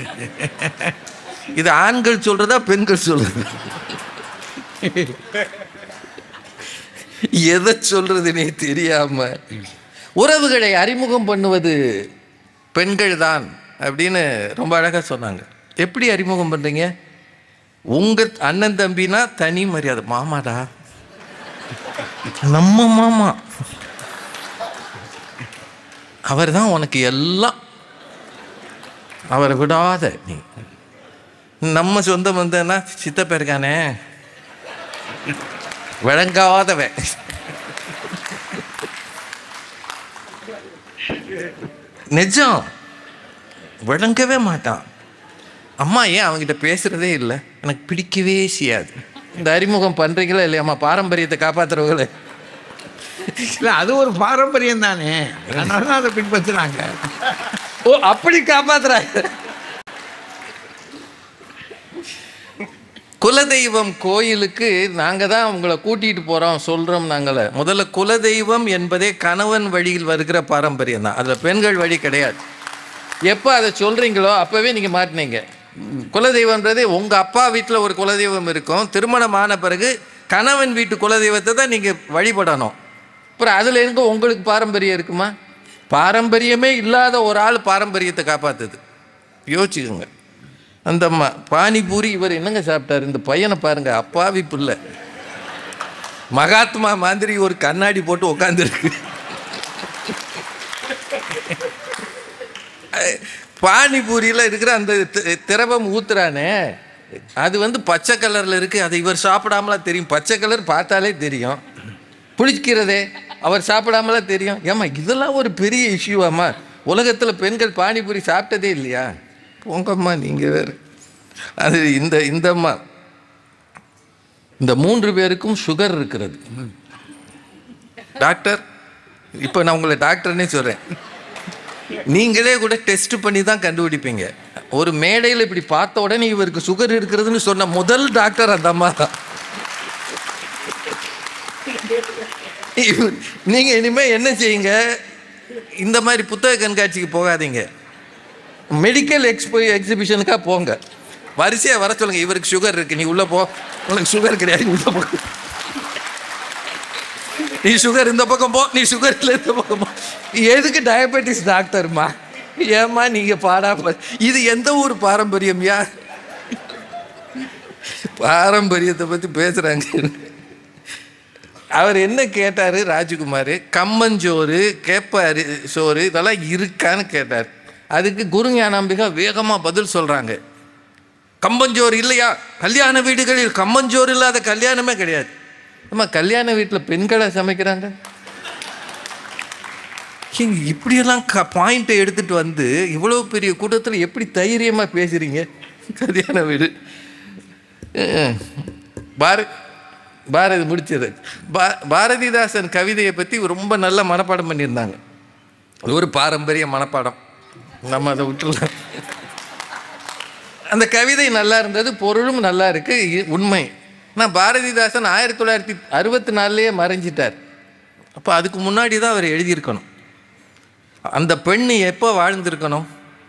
இது ஆண்கள் சொல்றதா பெண்கள் சொல்றது எதை சொல்றதுனே தெரியாம உறவுகளை அறிமுகம் பண்ணுவது பெண்கள் தான் அப்படின்னு ரொம்ப அழகா சொன்னாங்க எப்படி அறிமுகம் பண்றீங்க உங்க அண்ணன் தம்பினா தனி மரியாதை மாமாடா நம்ம மாமா அவர் தான் உனக்கு எல்லாம் அவரை விடாத நீ நம்ம சொந்தம் வந்தேன்னா சித்தப்ப இருக்கானே விளங்காதவன் நிஜம் விளங்கவே மாட்டான் அம்மா ஏன் அவங்ககிட்ட பேசுறதே இல்லை எனக்கு பிடிக்கவே செய்யாது இந்த அறிமுகம் பண்றீங்களா இல்லையாம்மா பாரம்பரியத்தை காப்பாத்துறவங்களே இல்லை அது ஒரு பாரம்பரியம் தானே அதனால தான் அதை பின்பற்றுறாங்க ஓ அப்படி காப்பாத்துறாங்க குலதெய்வம் கோயிலுக்கு நாங்கள் தான் உங்களை கூட்டிகிட்டு போகிறோம் சொல்கிறோம் நாங்கள முதல்ல குலதெய்வம் என்பதே கணவன் வழியில் வருகிற பாரம்பரியம் தான் அதில் பெண்கள் வழி கிடையாது எப்போ அதை சொல்கிறீங்களோ அப்போவே நீங்கள் மாட்டினீங்க குலதெய்வம்ன்றது உங்கள் அப்பா வீட்டில் ஒரு குலதெய்வம் இருக்கும் திருமணம் ஆன பிறகு கணவன் வீட்டு குலதெய்வத்தை தான் நீங்கள் வழிபடணும் அப்புறம் அதில் எங்க உங்களுக்கு பாரம்பரியம் இருக்குமா பாரம்பரியமே இல்லாத ஒரு ஆள் பாரம்பரியத்தை காப்பாத்துது யோசிச்சுக்கோங்க அந்த அம்மா பானிபூரி இவர் என்னங்க சாப்பிட்டாரு இந்த பையனை பாருங்க அப்பாவி பிள்ளை மகாத்மா மாதிரி ஒரு கண்ணாடி போட்டு உட்காந்துருக்கு பானிபூரியில் இருக்கிற அந்த தி- திரவம் ஊத்துறானே அது வந்து பச்சை கலரில் இருக்கு அதை இவர் சாப்பிடாமலா தெரியும் பச்சை கலர் பார்த்தாலே தெரியும் புளிக்கிறதே அவர் சாப்பிடாமலா தெரியும் ஏம்மா இதெல்லாம் ஒரு பெரிய இஷ்யூவாம்மா உலகத்தில் பெண்கள் பானிபூரி சாப்பிட்டதே இல்லையா போங்கம்மா நீங்கள் வேறு அது இந்த இந்த அம்மா இந்த மூன்று பேருக்கும் சுகர் இருக்கிறது டாக்டர் இப்போ நான் உங்களை டாக்டர்னே சொல்கிறேன் நீங்களே கூட டெஸ்ட் பண்ணி தான் கண்டுபிடிப்பீங்க ஒரு மேடையில் இப்படி பார்த்த உடனே இவருக்கு சுகர் இருக்கிறதுன்னு சொன்ன முதல் டாக்டர் அந்த அம்மா தான் இவர்- நீங்க இனிமே என்ன செய்யுங்க இந்த மாதிரி புத்தக கண்காட்சிக்கு போகாதீங்க மெடிக்கல் எக்ஸ்போ எக்ஸிபிஷனுக்காக போங்க வரிசையா வர சொல்லுங்க இவருக்கு சுகர் இருக்கு நீ உள்ள போ உனக்கு சுகர் கிடையாது நீ உள்ள போ நீ சுகர் இந்த பக்கம் போ நீ சுகர் இல்லை இந்த பக்கம் போ எதுக்கு டயபெட்டிஸ் டாக்டர்மா ஏம்மா நீங்க பாடாம இது எந்த ஊர் பாரம்பரியம் யா பாரம்பரியத்தை பத்தி பேசுறாங்க அவர் என்ன கேட்டாரு ராஜகுமார் கம்மஞ்சோறு கேப்ப அரி சோறு இதெல்லாம் இருக்கான்னு கேட்டார் அதுக்கு குருஞானாம்பிகா வேகமா பதில் சொல்றாங்க கம்பஞ்சோறு இல்லையா கல்யாண வீடுகளில் கம்பஞ்சோறு இல்லாத கல்யாணமே கிடையாது அம்மா கல்யாண வீட்டில் பெண்களை சமைக்கிறாங்க ஏங்க, இப்படியெல்லாம் க பாயிண்ட்டை எடுத்துட்டு வந்து இவ்வளோ பெரிய கூட்டத்தில் எப்படி தைரியமாக பேசுறீங்க கல்யாண வீடு அஹ், பார பாரதி முடிச்சது பா பாரதிதாசன் கவிதையை பற்றி ரொம்ப நல்ல மனப்பாடம் பண்ணியிருந்தாங்க அது ஒரு பாரம்பரிய மனப்பாடம் நம்ம அதை விட்டுலாம் அந்த கவிதை நல்லா இருந்தது பொருளும் நல்லா இருக்கு இ- உண்மை நான் பாரதிதாசன் ஆயிரத்தி தொள்ளாயிரத்தி அறுபத்தி நாலுலேயே மறைஞ்சிட்டார் அப்போ அதுக்கு முன்னாடி தான் அவர் எழுதியிருக்கணும் அந்த பெண் எப்போ வாழ்ந்திருக்கணும்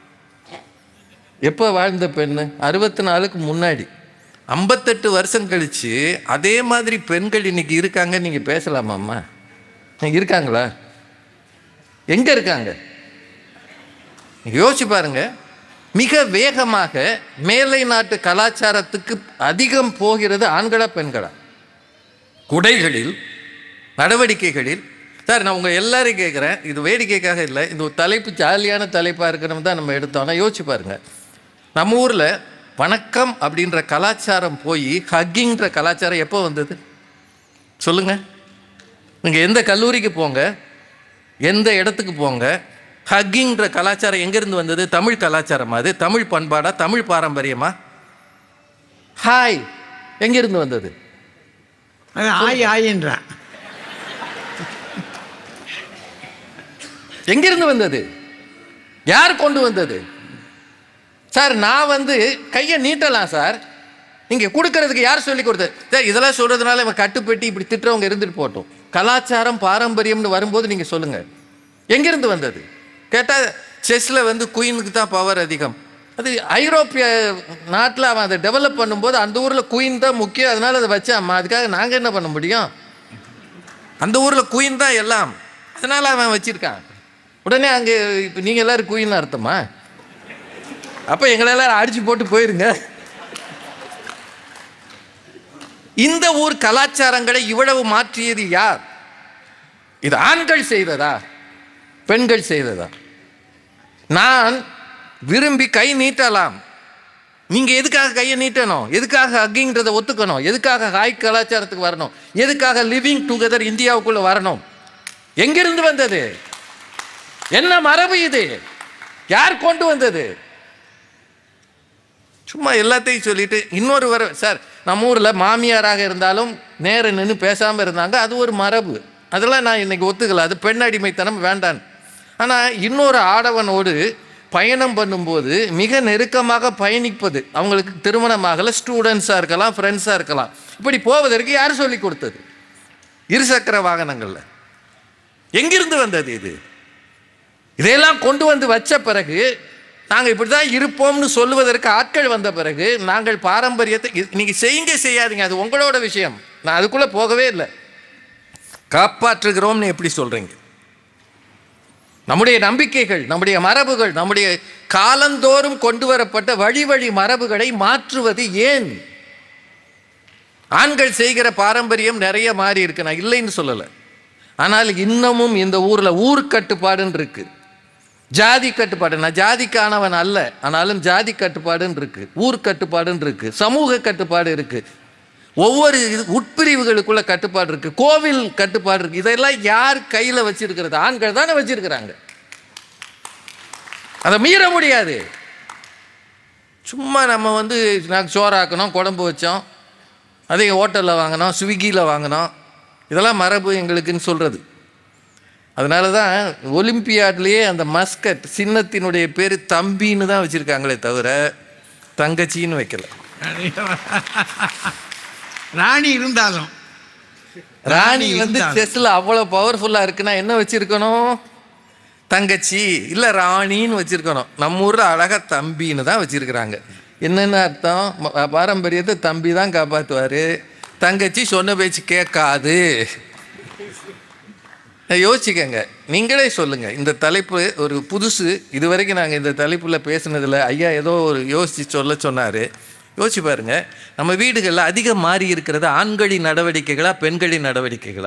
எப்போ வாழ்ந்த பெண் அறுபத்தி நாலுக்கு முன்னாடி ஐம்பத்தெட்டு வருஷம் கழிச்சு அதே மாதிரி பெண்கள் இன்னைக்கு இருக்காங்க நீங்கள் பேசலாமாம்மா நீங்க இருக்காங்களா எங்கே இருக்காங்க நீங்க யோசிச்சு பாருங்க மிக வேகமாக மேலை நாட்டு கலாச்சாரத்துக்கு அதிகம் போகிறது ஆண்களா பெண்களா குடைகளில் நடவடிக்கைகளில் சார் நான் உங்கள் எல்லாரையும் கேட்குறேன் இது வேடிக்கைக்காக இல்லை இந்த ஒரு தலைப்பு ஜாலியான தலைப்பாக இருக்கணும் தான் நம்ம எடுத்தோம்னா யோசிச்சு பாருங்க நம்ம ஊரில் வணக்கம் அப்படின்ற கலாச்சாரம் போய் ஹக்கிங்கிற கலாச்சாரம் எப்போ வந்தது சொல்லுங்கள் நீங்கள் எந்த கல்லூரிக்கு போங்க எந்த இடத்துக்கு போங்க ஹக்கிங்கிற கலாச்சாரம் எங்கேருந்து வந்தது தமிழ் கலாச்சாரமா அது தமிழ் பண்பாடா தமிழ் பாரம்பரியமா ஹாய் எங்கேருந்து வந்தது அது ஆய் ஆயின்றான் எங்கிருந்து வந்தது யார் கொண்டு வந்தது சார் நான் வந்து கையை நீட்டலாம் சார் நீங்க கொடுக்கறதுக்கு யார் சொல்லி கொடுத்தது சரி, இதெல்லாம் சொல்றதுனால இவன் கட்டுப்பட்டு இப்படி திட்டுறவங்க இருந்துட்டு போட்டோம் கலாச்சாரம் பாரம்பரியம்னு வரும்போது நீங்க சொல்லுங்க எங்கிருந்து வந்தது கேட்டா செஸ்ல வந்து குயினுக்கு தான் பவர் அதிகம் அது ஐரோப்பிய நாட்டில் அவன் அதை டெவலப் பண்ணும்போது அந்த ஊரில் குயின் தான் முக்கியம் அதனால அதை வச்சாம்மா அதுக்காக நாங்கள் என்ன பண்ண முடியும் அந்த ஊரில் குயின் தான் எல்லாம் அதனால அவன் வச்சிருக்கான் உடனே அங்கே இப்போ நீங்கள் எல்லாரும் குயின் அர்த்தமா அப்போ எங்களை எல்லாரும் அடிச்சு போட்டு போயிருங்க இந்த ஊர் கலாச்சாரங்களை இவ்வளவு மாற்றியது யார் இது ஆண்கள் செய்ததா பெண்கள் செய்ததா நான் விரும்பி கை நீட்டலாம் நீங்க எதுக்காக கையை நீட்டணும் எதுக்காக ஹக்கிங்கிறத ஒத்துக்கணும் எதுக்காக ஹாய் கலாச்சாரத்துக்கு வரணும் எதுக்காக லிவிங் டுகெதர் இந்தியாவுக்குள்ள வரணும் எங்கிருந்து வந்தது என்ன மரபு இது யார் கொண்டு வந்தது சும்மா எல்லாத்தையும் சொல்லிட்டு இன்னொரு வர சார் நம்ம ஊரில் மாமியாராக இருந்தாலும் நேர நின்று பேசாமல் இருந்தாங்க அது ஒரு மரபு அதெல்லாம் நான் இன்னைக்கு ஒத்துக்கல அது பெண் அடிமைத்தனம் வேண்டான் ஆனால் இன்னொரு ஆடவனோடு பயணம் பண்ணும்போது மிக நெருக்கமாக பயணிப்பது அவங்களுக்கு திருமணமாகல ஸ்டூடெண்ட்ஸாக இருக்கலாம் ஃப்ரெண்ட்ஸாக இருக்கலாம் இப்படி போவதற்கு யார் சொல்லி கொடுத்தது இருசக்கர வாகனங்களில் எங்கிருந்து வந்தது இது இதையெல்லாம் கொண்டு வந்து வச்ச பிறகு நாங்கள் இப்படி தான் இருப்போம்னு சொல்லுவதற்கு ஆட்கள் வந்த பிறகு நாங்கள் பாரம்பரியத்தை இது- நீங்க செய்யுங்க செய்யாதீங்க அது உங்களோட விஷயம் நான் அதுக்குள்ள போகவே இல்லை காப்பாற்றுகிறோம்னு எப்படி சொல்றீங்க நம்முடைய நம்பிக்கைகள் நம்முடைய மரபுகள் நம்முடைய காலந்தோறும் கொண்டு வரப்பட்ட வழி வழி மரபுகளை மாற்றுவது ஏன் ஆண்கள் செய்கிற பாரம்பரியம் நிறைய மாறி இருக்கு நான் இல்லைன்னு சொல்லலை ஆனால் இன்னமும் இந்த ஊர்ல ஊர் கட்டுப்பாடுன்னு இருக்கு ஜாதி கட்டுப்பாடு நான் ஜாதிக்கானவன் அல்ல ஆனாலும் ஜாதி கட்டுப்பாடுன்னு இருக்கு ஊர் கட்டுப்பாடுன்னு இருக்கு சமூக கட்டுப்பாடு இருக்கு ஒவ்வொரு இது உட்பிரிவுகளுக்குள்ள கட்டுப்பாடு இருக்கு கோவில் கட்டுப்பாடு இருக்கு இதெல்லாம் யார் கையில வச்சிருக்கிறது ஆண்கள் தானே வச்சிருக்கிறாங்க அதை மீற முடியாது சும்மா நம்ம வந்து நாங்கள் சோறாக்கணும் குழம்பு வச்சோம் அதே ஹோட்டலில் வாங்கினோம் ஸ்விக்கியில் வாங்கினோம் இதெல்லாம் மரபு எங்களுக்குன்னு சொல்கிறது அதனால தான் ஒலிம்பியாட்லேயே அந்த மஸ்கட் சின்னத்தினுடைய பேர் தம்பின்னு தான் வச்சுருக்காங்களே தவிர தங்கச்சின்னு வைக்கல ராணி இருந்தாலும் ராணி வந்து இருந்தாலும். செஸ்ல அவ்வளோ பவர்ஃபுல்லாக இருக்குன்னா என்ன வச்சிருக்கணும் தங்கச்சி இல்லை ராணின்னு வச்சிருக்கணும் நம்ம ஊரில் அழகா தம்பின்னு தான் வச்சிருக்கிறாங்க என்னென்ன அர்த்தம் ம- பாரம்பரியத்தை தம்பி தான் காப்பாற்றுவார் தங்கச்சி சொன்ன பேச்சு கேட்காது யோசிக்கங்க நீங்களே சொல்லுங்க இந்த தலைப்பு ஒரு புதுசு இது வரைக்கும் நாங்கள் இந்த தலைப்பில் பேசுனதில் ஐயா ஏதோ ஒரு யோசிச்சு சொல்ல சொன்னார் யோசிச்சு பாருங்க நம்ம வீடுகளில் அதிகம் மாறி இருக்கிறது ஆண்களின் நடவடிக்கைகளா பெண்களின் நடவடிக்கைகளா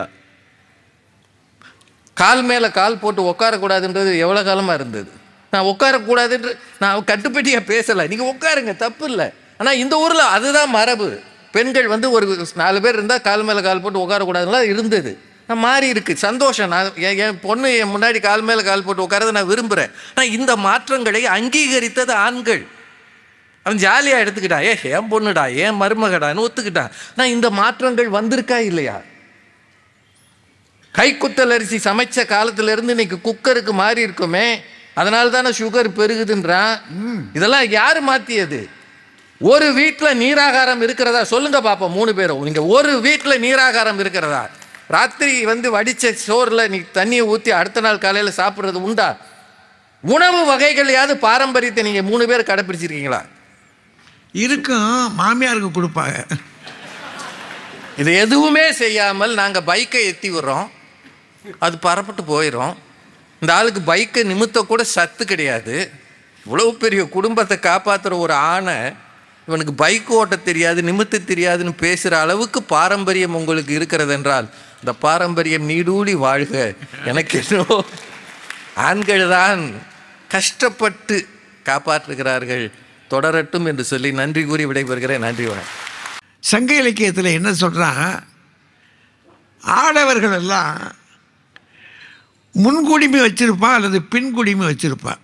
கால் மேலே கால் போட்டு உட்காரக்கூடாதுன்றது எவ்வளோ காலமாக இருந்தது நான் உட்காரக்கூடாதுன்ற நான் கட்டுப்பட்டியாக பேசலை நீங்கள் உட்காருங்க தப்பு இல்லை ஆனால் இந்த ஊரில் அதுதான் மரபு பெண்கள் வந்து ஒரு நாலு பேர் இருந்தால் கால் மேலே கால் போட்டு உட்காரக்கூடாதுலாம் இருந்தது நான் மாறி இருக்கு சந்தோஷம் நான் என் என் பொண்ணு என் முன்னாடி கால் மேலே கால் போட்டு உட்காரத நான் விரும்புகிறேன் ஆனால் இந்த மாற்றங்களை அங்கீகரித்தது ஆண்கள் அவன் ஜாலியாக எடுத்துக்கிட்டான் ஏ என் பொண்ணுடா ஏன் மருமகடான்னு ஒத்துக்கிட்டான் நான் இந்த மாற்றங்கள் வந்திருக்கா இல்லையா கைக்குத்தல் அரிசி சமைச்ச காலத்துல இருந்து இன்னைக்கு குக்கருக்கு மாறி இருக்குமே அதனால தானே சுகர் பெருகுதுன்றான் இதெல்லாம் யார் மாத்தியது ஒரு வீட்டில் நீராகாரம் இருக்கிறதா சொல்லுங்க பாப்போம் மூணு பேரும் நீங்க ஒரு வீட்டில் நீராகாரம் இருக்கிறதா ராத்திரி வந்து வடிச்ச சோறுல நீ தண்ணியை ஊற்றி அடுத்த நாள் காலையில சாப்பிட்றது உண்டா உணவு வகைகளையாவது பாரம்பரியத்தை நீங்க மூணு பேர் கடைப்பிடிச்சிருக்கீங்களா இருக்கும் மாமியாருக்கு கொடுப்பாங்க இது எதுவுமே செய்யாமல் நாங்க பைக்கை எத்தி விடுறோம் அது பரப்பட்டு போயிடும் இந்த ஆளுக்கு பைக்கை நிமித்த கூட சத்து கிடையாது இவ்வளவு பெரிய குடும்பத்தை காப்பாத்துற ஒரு ஆணை இவனுக்கு பைக் ஓட்ட தெரியாது நிமித்த தெரியாதுன்னு பேசுகிற அளவுக்கு பாரம்பரியம் உங்களுக்கு இருக்கிறது என்றால் இந்த பாரம்பரியம் நீடூழி வாழ்க எனக்கு என்னவோ ஆண்கள் தான் கஷ்டப்பட்டு காப்பாற்றுகிறார்கள் தொடரட்டும் என்று சொல்லி நன்றி கூறி விடைபெறுகிறேன் நன்றி வணக்கம் சங்க இலக்கியத்தில் என்ன சொல்கிறான் ஆடவர்கள் எல்லாம் முன்குடிமை வச்சிருப்பான் அல்லது பின்குடிமை வச்சிருப்பான்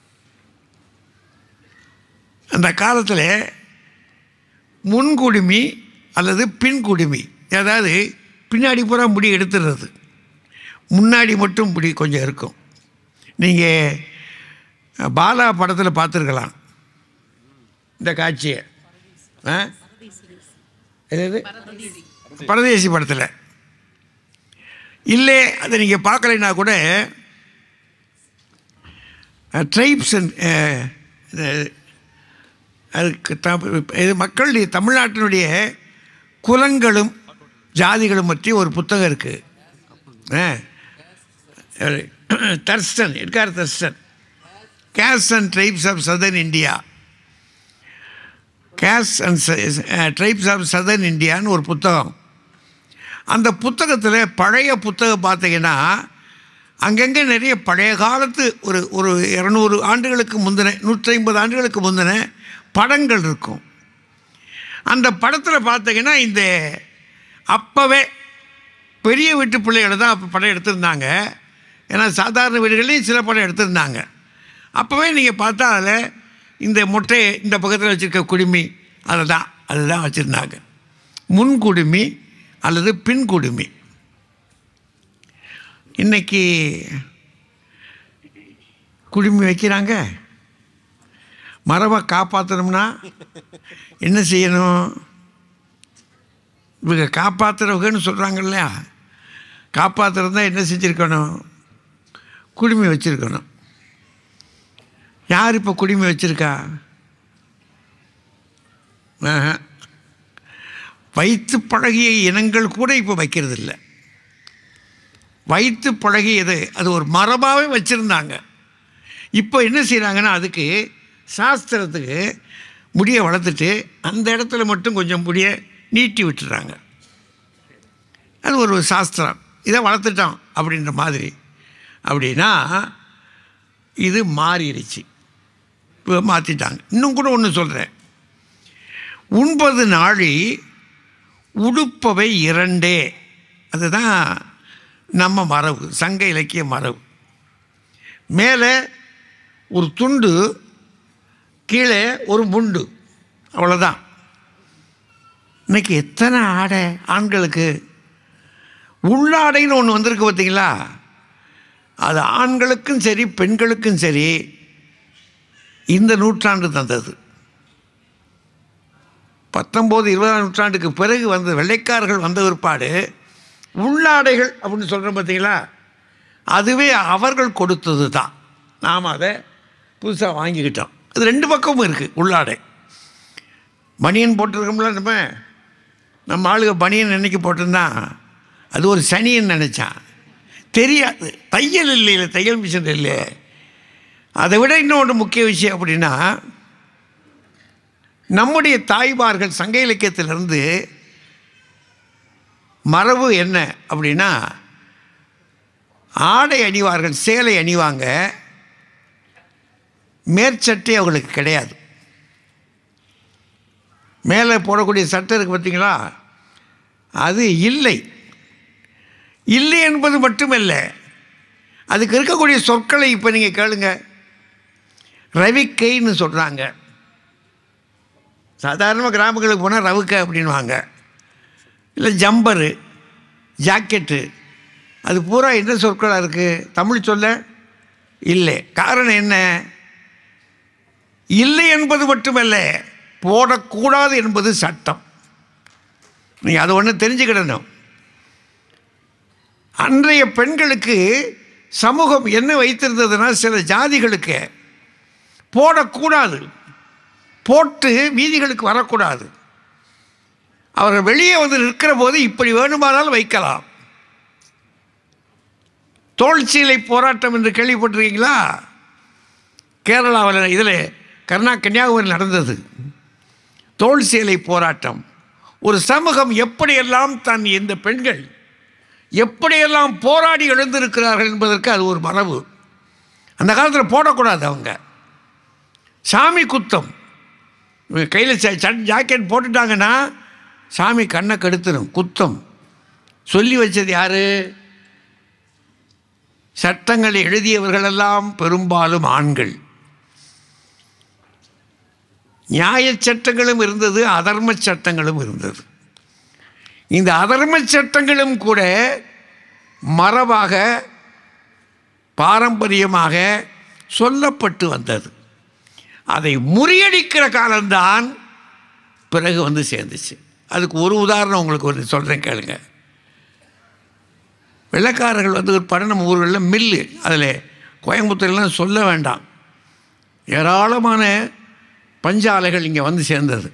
அந்த காலத்தில் முன்குடுமி அல்லது பின்குடுமி அதாவது பின்னாடி பூரா முடி எடுத்துடுறது முன்னாடி மட்டும் முடி கொஞ்சம் இருக்கும் நீங்கள் பாலா படத்தில் பார்த்துருக்கலாம் இந்த காட்சியை ஆ எது பரதேசி படத்தில் இல்லை அதை நீங்கள் பார்க்கலைன்னா கூட ட்ரைப்ஸ் அதுக்கு த இது மக்களுடைய தமிழ்நாட்டினுடைய குலங்களும் ஜாதிகளும் பற்றி ஒரு புத்தகம் இருக்குது தர்ஸ்டன் இருக்கார் Thurston castes and tribes of southern India castes and tribes of southern இந்தியான்னு ஒரு புத்தகம் அந்த புத்தகத்தில் பழைய புத்தகம் பார்த்தீங்கன்னா அங்கங்கே நிறைய பழைய காலத்து ஒரு ஒரு இரநூறு ஆண்டுகளுக்கு முந்தின நூற்றி ஐம்பது ஆண்டுகளுக்கு முந்தின படங்கள் இருக்கும் அந்த படத்தில் பார்த்தீங்கன்னா இந்த அப்போவே பெரிய வீட்டு பிள்ளைகளை தான் அப்போ படம் எடுத்திருந்தாங்க ஏன்னா சாதாரண வீடுகள்லையும் சில படம் எடுத்திருந்தாங்க அப்போவே நீங்கள் பார்த்தா அதில் இந்த முட்டையை இந்த பக்கத்தில் வச்சுருக்க குடுமி அதை தான் அதுதான் வச்சுருந்தாங்க முன் குடுமி அல்லது பின் குடுமி இன்னைக்கு குடுமி வைக்கிறாங்க மரபை காப்பாற்றணும்னா என்ன செய்யணும் இவங்க காப்பாற்றுறவங்கன்னு சொல்கிறாங்க இல்லையா காப்பாற்றுறதா என்ன செஞ்சுருக்கணும் குடுமி வச்சுருக்கணும் யார் இப்போ குடிமை வச்சுருக்கா ஆஹா. வைத்து பழகிய இனங்கள் கூட இப்போ வைக்கிறது இல்லை வைத்து பழகியது அது ஒரு மரபாகவே வச்சுருந்தாங்க இப்போ என்ன செய்கிறாங்கன்னா அதுக்கு சாஸ்திரத்துக்கு முடியை வளர்த்துட்டு அந்த இடத்துல மட்டும் கொஞ்சம் முடியை நீட்டி விட்டுறாங்க அது ஒரு சாஸ்திரம் இதை வளர்த்துட்டோம் அப்படின்ற மாதிரி அப்படின்னா இது மாறிடுச்சு இப்போ மாற்றிட்டாங்க இன்னும் கூட ஒன்று சொல்கிறேன் உண்பது நாழி உடுப்பவை இரண்டே அதுதான் நம்ம மரபு சங்க இலக்கிய மரபு மேலே ஒரு துண்டு கீழே ஒரு முண்டு அவ்வளோதான் இன்னைக்கு எத்தனை ஆடை ஆண்களுக்கு உள்ளாடைன்னு ஒன்று வந்திருக்கு பார்த்தீங்களா அது ஆண்களுக்கும் சரி பெண்களுக்கும் சரி இந்த நூற்றாண்டு தந்தது பத்தொம்போது இருபதாம் நூற்றாண்டுக்கு பிறகு வந்த வெள்ளைக்காரர்கள் வந்த பிற்பாடு உள்ளாடைகள் அப்படின்னு சொல்கிறோம் பார்த்தீங்களா அதுவே அவர்கள் கொடுத்தது தான் நாம் அதை புதுசாக வாங்கிக்கிட்டோம் அது ரெண்டு பக்கமும் இருக்குது உள்ளாடை பனியன் போட்டிருக்கோம்ல நம்ம நம்ம ஆளுங்க பனியன் என்னைக்கு போட்டிருந்தான் அது ஒரு சனியன் நினச்சான் தெரியாது தையல் இல்லை தையல் மிஷின் இல்லை அதை விட இன்னொன்று முக்கிய விஷயம் அப்படின்னா நம்முடைய தாய்மார்கள் சங்க இலக்கியத்திலிருந்து மரபு என்ன அப்படின்னா ஆடை அணிவார்கள் சேலை அணிவாங்க மேற்சட்டை அவங்களுக்கு கிடையாது மேலே போடக்கூடிய சட்டை இருக்குது பார்த்தீங்களா அது இல்லை இல்லை என்பது மட்டுமல்ல அதுக்கு இருக்கக்கூடிய சொற்களை இப்போ நீங்கள் கேளுங்க ரவிக்கைன்னு சொல்கிறாங்க சாதாரணமாக கிராமங்களுக்கு போனால் ரவுக்கை அப்படின்வாங்க இல்லை ஜம்பரு ஜாக்கெட்டு அது பூரா என்ன சொற்களாக இருக்குது தமிழ் சொல்ல இல்லை காரணம் என்ன இல்லை என்பது மட்டுமல்ல போடக்கூடாது என்பது சட்டம் நீங்கள் அதை ஒன்று தெரிஞ்சுக்கிடணும் அன்றைய பெண்களுக்கு சமூகம் என்ன வைத்திருந்ததுன்னா சில ஜாதிகளுக்கு போடக்கூடாது போட்டு வீதிகளுக்கு வரக்கூடாது அவர்கள் வெளியே வந்து நிற்கிற போது இப்படி வேணுமானாலும் வைக்கலாம் தோல் சீலை போராட்டம் என்று கேள்விப்பட்டிருக்கீங்களா கேரளாவில் இதில் கர்நா கன்னியாகுமரி நடந்தது தோல் சீலை போராட்டம் ஒரு சமூகம் எப்படியெல்லாம் தன் இந்த பெண்கள் எப்படியெல்லாம் போராடி எழுந்திருக்கிறார்கள் என்பதற்கு அது ஒரு மரபு அந்த காலத்தில் போடக்கூடாது அவங்க சாமி குத்தம் கையில் ஜாக்கெட் போட்டுட்டாங்கன்னா சாமி கண்ணை கெடுத்துடும் குத்தம் சொல்லி வச்சது யாரு சட்டங்களை எழுதியவர்களெல்லாம் பெரும்பாலும் ஆண்கள் நியாய சட்டங்களும் இருந்தது அதர்ம சட்டங்களும் இருந்தது இந்த அதர்ம சட்டங்களும் கூட மரபாக பாரம்பரியமாக சொல்லப்பட்டு வந்தது அதை முறியடிக்கிற காலம்தான் பிறகு வந்து சேர்ந்துச்சு அதுக்கு ஒரு உதாரணம் உங்களுக்கு ஒரு சொல்கிறேன் கேளுங்க வெள்ளைக்காரர்கள் வந்து ஒரு படம் நம்ம ஊர்களில் மில்லு அதில் கோயம்புத்தூர்லாம் சொல்ல வேண்டாம் ஏராளமான பஞ்சாலைகள் இங்கே வந்து சேர்ந்தது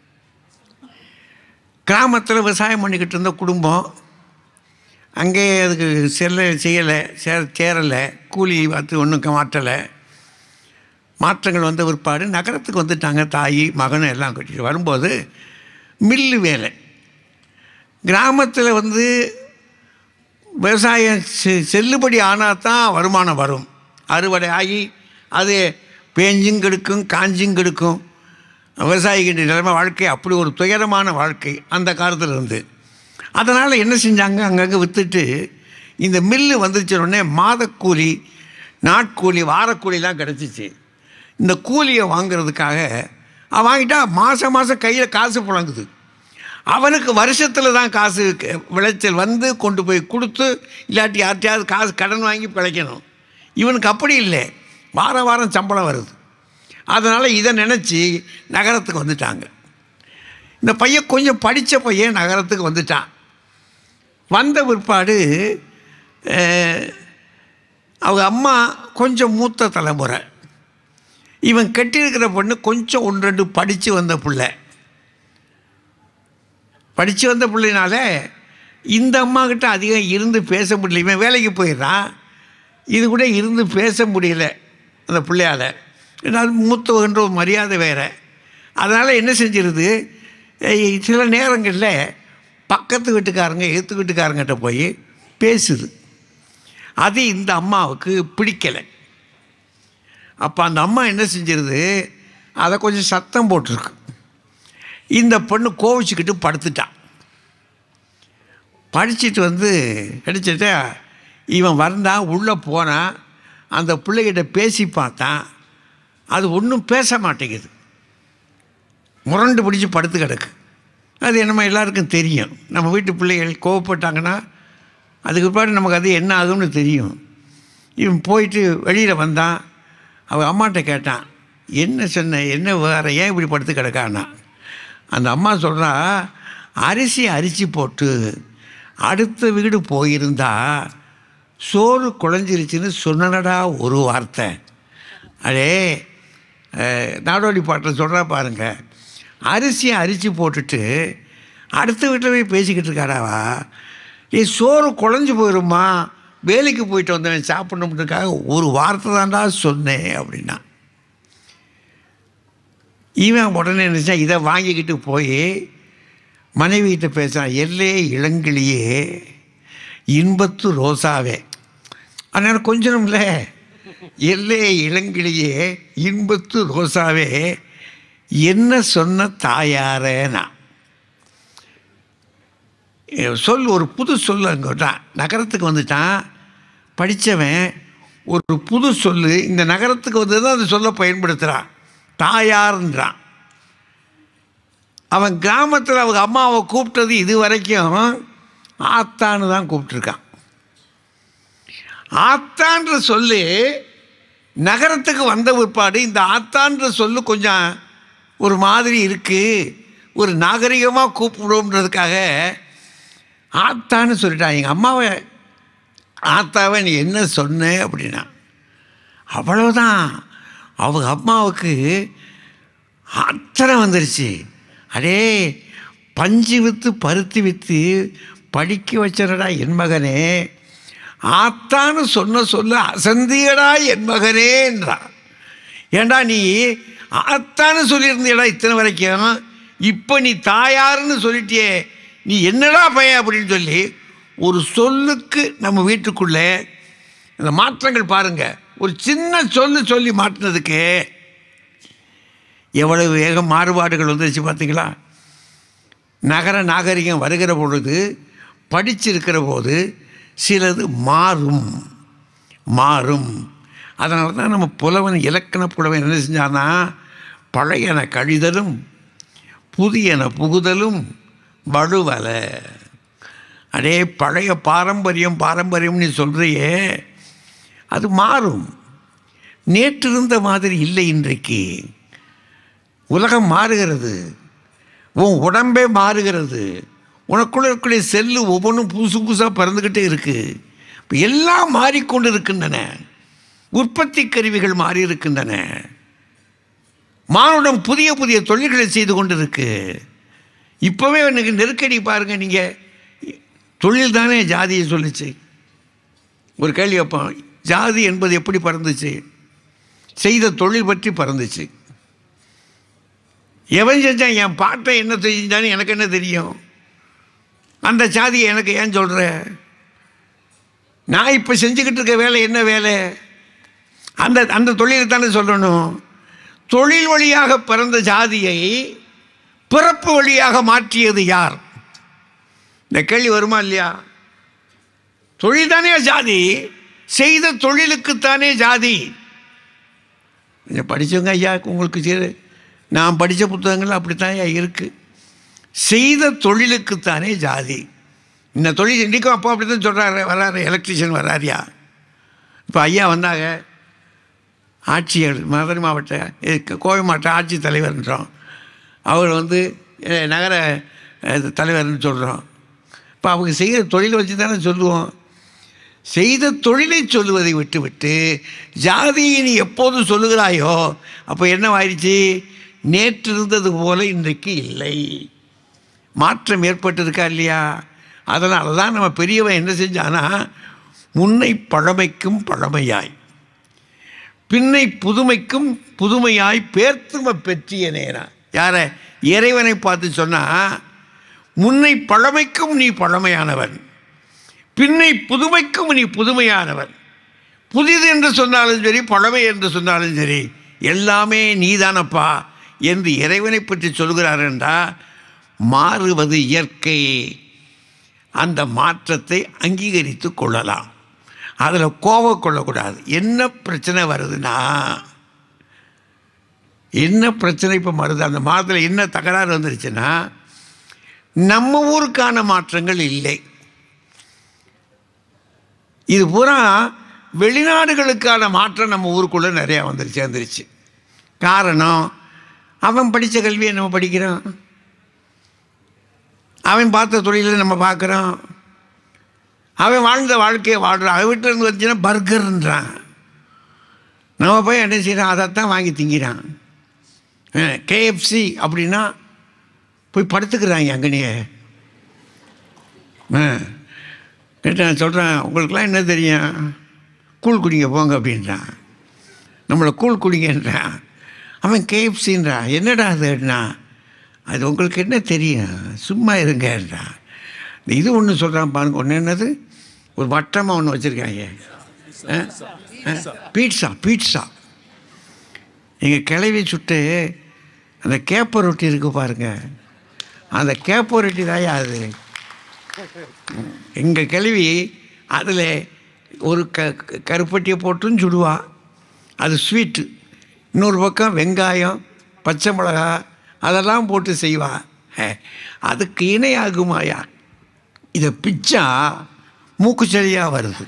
கிராமத்தில் விவசாயம் பண்ணிக்கிட்டு இருந்த குடும்பம் அங்கே அதுக்கு செல்ல செய்யலை சே சேரலை கூலி பார்த்து ஒன்றும் மாற்றலை மாற்றங்கள் வந்த பிற்பாடு நகரத்துக்கு வந்துட்டாங்க தாய் மகன் எல்லாம் கட்டிட்டு வரும்போது மில்லு வேலை கிராமத்தில் வந்து விவசாயம் செ- செல்லுபடி ஆனால் தான் வருமானம் வரும் அறுவடை ஆகி அது பேஞ்சும் கெடுக்கும் காஞ்சும் கெடுக்கும் விவசாயிகின்ற நிலைமை வாழ்க்கை அப்படி ஒரு துயரமான வாழ்க்கை அந்த காலத்தில் இருந்து அதனால் என்ன செஞ்சாங்க அங்கங்கே விற்றுட்டு இந்த மில்லு வந்துருச்ச உடனே மாதக்கூலி நாட்கூலி வாரக்கூலிலாம் கிடச்சிச்சு இந்த கூலியை வாங்குறதுக்காக அவன் வாங்கிட்டா மாதம் மாதம் கையில் காசு புழங்குது அவனுக்கு வருஷத்தில் தான் காசு க- விளைச்சல் வந்து கொண்டு போய் கொடுத்து இல்லாட்டி யார்ட்டையாவது காசு கடன் வாங்கி பிழைக்கணும் இவனுக்கு அப்படி இல்லை வார வாரம் சம்பளம் வருது அதனால் இதை நினச்சி நகரத்துக்கு வந்துட்டாங்க இந்த பையன் கொஞ்சம் படித்த பையன் நகரத்துக்கு வந்துட்டான் வந்த பிற்பாடு அஹ், அவங்க அம்மா கொஞ்சம் மூத்த தலைமுறை இவன் கட்டியிருக்கிற பொண்ணு கொஞ்சம் ஒன்று ரெண்டு படித்து வந்த பிள்ளை படித்து வந்த பிள்ளைனால இந்த அம்மா கிட்ட அதிகம் இருந்து பேச முடியல இவன் வேலைக்கு போயிடுறான் இது கூட இருந்து பேச முடியல அந்த பிள்ளையால் ஏதாவது மூத்தவன்ற ஒரு மரியாதை வேறு அதனால் என்ன செஞ்சிருது ஏய், சில நேரங்களில் பக்கத்து வீட்டுக்காரங்க எதிர்த்து வீட்டுக்காரங்கிட்ட போய் பேசுது அது இந்த அம்மாவுக்கு பிடிக்கலை அப்போ அந்த அம்மா என்ன செஞ்சிருது அதை கொஞ்சம் சத்தம் போட்டிருக்கு இந்த பொண்ணு கோவிச்சுக்கிட்டு படுத்துட்டான் படிச்சுட்டு வந்து கிடைச்சிட்டு இவன் வந்தான் உள்ளே போனான் அந்த பிள்ளைகிட்ட பேசி பார்த்தான் அது ஒன்றும் பேச மாட்டேங்குது முரண்டு பிடிச்சி படுத்து கிடக்கு அது என்னமோ எல்லாருக்கும் தெரியும் நம்ம வீட்டு பிள்ளைகள் கோவப்பட்டாங்கன்னா அதுக்கு பிற்பாடு நமக்கு அது என்ன ஆகும்னு தெரியும் இவன் போயிட்டு வெளியில் வந்தான் அவன் அம்மாட்ட கேட்டான் என்ன சொன்ன என்ன வேறு ஏன் இப்படி படுத்து கிடக்கான்னா அந்த அம்மா சொல்கிறா அரிசி அரிசி போட்டு அடுத்த வீடு போயிருந்தா சோறு குழஞ்சிருச்சுன்னு சொன்னடா ஒரு வார்த்தை அடே அஹ், நாடோடி பாட்டில் சொல்கிறா பாருங்க அரிசியை அரிசி போட்டுட்டு அடுத்த வீட்டில் போய் பேசிக்கிட்டு இருக்காடாவா ஏ சோறு குழஞ்சி போயிருமா வேலைக்கு போயிட்டு வந்தவன் சாப்பிடணுன்றதுக்காக ஒரு வார்த்தை தான்டா சொன்னேன் அப்படின்னா இவன் உடனே நினச்சா இதை வாங்கிக்கிட்டு போய் மனைவிகிட்ட பேசுகிறான் எல்லே இளங்கிளியே இன்பத்து ரோசாவே அதனால் கொஞ்சம் இல்லை எல்லே இளங்கிளியே இன்பத்து ரோசாவே என்ன சொன்ன தாயாரேனா சொல் ஒரு புது சொல் அங்கே விட்டான் நகரத்துக்கு வந்துட்டான் படித்தவன் ஒரு புது சொல்லு இந்த நகரத்துக்கு வந்து தான் அந்த சொல்லை பயன்படுத்துகிறான் தாயார்ன்றான் அவன் கிராமத்தில் அவங்க அம்மாவை கூப்பிட்டது இது வரைக்கும் ஆத்தான்னு தான் கூப்பிட்ருக்கான் ஆத்தான்ற சொல்லு நகரத்துக்கு வந்த பிற்பாடு இந்த ஆத்தான்ற சொல்லு கொஞ்சம் ஒரு மாதிரி இருக்குது ஒரு நாகரிகமாக கூப்பிடுவோன்றதுக்காக ஆத்தான்னு சொல்லிட்டான் எங்கள் அம்மாவை ஆத்தாவை நீ என்ன சொன்ன அப்படின்னா அவ்வளவுதான் அவங்க அம்மாவுக்கு அத்தனை வந்துருச்சு அடே பஞ்சு விற்று பருத்தி விற்று படிக்க வச்சனடா என் மகனே ஆத்தான்னு சொன்ன சொல்ல அசந்தியடா என் மகனேன்றான் ஏண்டா நீ ஆத்தான்னு சொல்லியிருந்தியடா இத்தனை வரைக்கும் இப்போ நீ தாயாருன்னு சொல்லிட்டியே நீ என்னடா பையன் அப்படின்னு சொல்லி ஒரு சொல்லுக்கு நம்ம வீட்டுக்குள்ளே இந்த மாற்றங்கள் பாருங்க ஒரு சின்ன சொல்லு சொல்லி மாற்றினதுக்கு எவ்வளவு வேக மாறுபாடுகள் வந்துருச்சு பார்த்தீங்களா நகர நாகரிகம் வருகிற பொழுது படிச்சிருக்கிற போது சிலது மாறும் மாறும் அதனால தான் நம்ம புலவன் இலக்கண புலவன் என்ன செஞ்சான்னா பழையன கழிதலும் புதியன புகுதலும் வலுவல அடே பழைய பாரம்பரியம் பாரம்பரியம் நீ சொல்கிறியே அது மாறும் நேற்று இருந்த மாதிரி இல்லை இன்றைக்கு உலகம் மாறுகிறது உன் உடம்பே மாறுகிறது உனக்குள்ள இருக்கக்கூடிய செல்லு ஒவ்வொன்றும் புதுசு புதுசாக பிறந்துக்கிட்டே இருக்கு இப்போ எல்லாம் மாறிக்கொண்டு இருக்கின்றன உற்பத்தி கருவிகள் மாறி இருக்கின்றன மானுடம் புதிய புதிய தொழில்களை செய்து கொண்டு இருக்கு இப்போவே எனக்கு நெருக்கடி பாருங்க நீங்கள் தொழில் தானே ஜாதியை சொல்லுச்சு ஒரு கேள்வி வைப்போம் ஜாதி என்பது எப்படி பறந்துச்சு செய்த தொழில் பற்றி பறந்துச்சு எவன் செஞ்சான் என் பாட்டை என்ன செஞ்சான்னு எனக்கு என்ன தெரியும் அந்த சாதியை எனக்கு ஏன் சொல்கிற நான் இப்போ செஞ்சுக்கிட்டு இருக்க வேலை என்ன வேலை அந்த அந்த தொழிலை தானே சொல்லணும் தொழில் வழியாக பிறந்த ஜாதியை பிறப்பு வழியாக மாற்றியது யார் இந்த கேள்வி வருமா இல்லையா தொழில் தானே ஜாதி செய்த தொழிலுக்குத்தானே ஜாதி கொஞ்சம் படித்தவங்க ஐயா உங்களுக்கு சரி நான் படித்த புத்தகங்கள் அப்படித்தான் ஐயா இருக்குது செய்த தொழிலுக்குத்தானே ஜாதி இந்த தொழில் இன்றைக்கும் அப்போ அப்படி தான் சொல்கிறாரு வராரு எலக்ட்ரிஷியன் வராரியா இப்போ ஐயா வந்தாங்க ஆட்சியர் மதுரை மாவட்ட இது கோவை மாவட்ட ஆட்சித் தலைவர்ன்றோம் அவர் வந்து அஹ், நகர அஹ், தலைவர்னு சொல்கிறோம் இப்போ அவங்க செய்கிற தொழிலை வச்சு தானே சொல்லுவோம் செய்த தொழிலை சொல்லுவதை விட்டுவிட்டு ஜாதியை நீ எப்போது சொல்லுகிறாயோ அப்போ என்னவாயிடுச்சு நேற்று இருந்தது போல இன்றைக்கு இல்லை மாற்றம் ஏற்பட்டிருக்கா இல்லையா அதனால தான் நம்ம பெரியவன் என்ன செஞ்சானா முன்னை பழமைக்கும் பழமையாய் பின்னை புதுமைக்கும் புதுமையாய் பேர்த்தும பெற்றியனேனா யார இறைவனை பார்த்து சொன்னா முன்னை பழமைக்கும் நீ பழமையானவன் பின்னை புதுமைக்கும் நீ புதுமையானவன் புதிது என்று சொன்னாலும் சரி பழமை என்று சொன்னாலும் சரி எல்லாமே நீதானப்பா என்று இறைவனை பற்றி சொல்கிறார் என்றால் மாறுவது இயற்கை அந்த மாற்றத்தை அங்கீகரித்து கொள்ளலாம் அதில் கோபம் கொள்ளக்கூடாது என்ன பிரச்சனை வருதுன்னா என்ன பிரச்சனை இப்போ வருது அந்த மாதத்தில் என்ன தகராறு வந்துருச்சுன்னா நம்ம ஊருக்கான மாற்றங்கள் இல்லை இது பூரா வெளிநாடுகளுக்கான மாற்றம் நம்ம ஊருக்குள்ளே நிறையா வந்துருச்சு சேர்ந்துருச்சு காரணம் அவன் படித்த கல்வியை நம்ம படிக்கிறோம் அவன் பார்த்த தொழிலை நம்ம பார்க்குறோம் அவன் வாழ்ந்த வாழ்க்கையை வாழ்கிறான் அவன் வீட்டில் இருந்து வந்துச்சுன்னா பர்கர்ன்றான் நம்ம போய் என்ன செய்கிறோம் அதைத்தான் வாங்கி திங்கிறான் கேஎஃப்சி அப்படின்னா போய் படுத்துக்கிறாங்க அங்கனையே ஆ கேட்டு நான் சொல்கிறேன் உங்களுக்கெல்லாம் என்ன தெரியும் கூழ் குடிங்க போங்க அப்படின்றான் நம்மளை கூழ் குடிங்கன்றான் அவன் கேஎஃப்சின்றான் என்னடா அதுன்னா அது உங்களுக்கு என்ன தெரியும் சும்மா இருங்கன்றான் இந்த இது ஒன்று சொல்கிறான் பாருங்க ஒன்று என்னது ஒரு வட்டமாக ஒன்று வச்சுருக்காங்க பீட்சா பீட்சா எங்கள் கிளவி சுட்டு அந்த கேப்ப ரொட்டி இருக்கு பாருங்க அந்த கேப்ப ரொட்டி தான் அது எங்கள் கிளவி அதில் ஒரு க க- கருப்பட்டியை போட்டும் சுடுவா அது ஸ்வீட்டு இன்னொரு பக்கம் வெங்காயம் பச்சை மிளகா அதெல்லாம் போட்டு செய்வா ஹே, அதுக்கு இணையாகுமாயா இதை பிச்சா மூக்குச்சளியாக வருது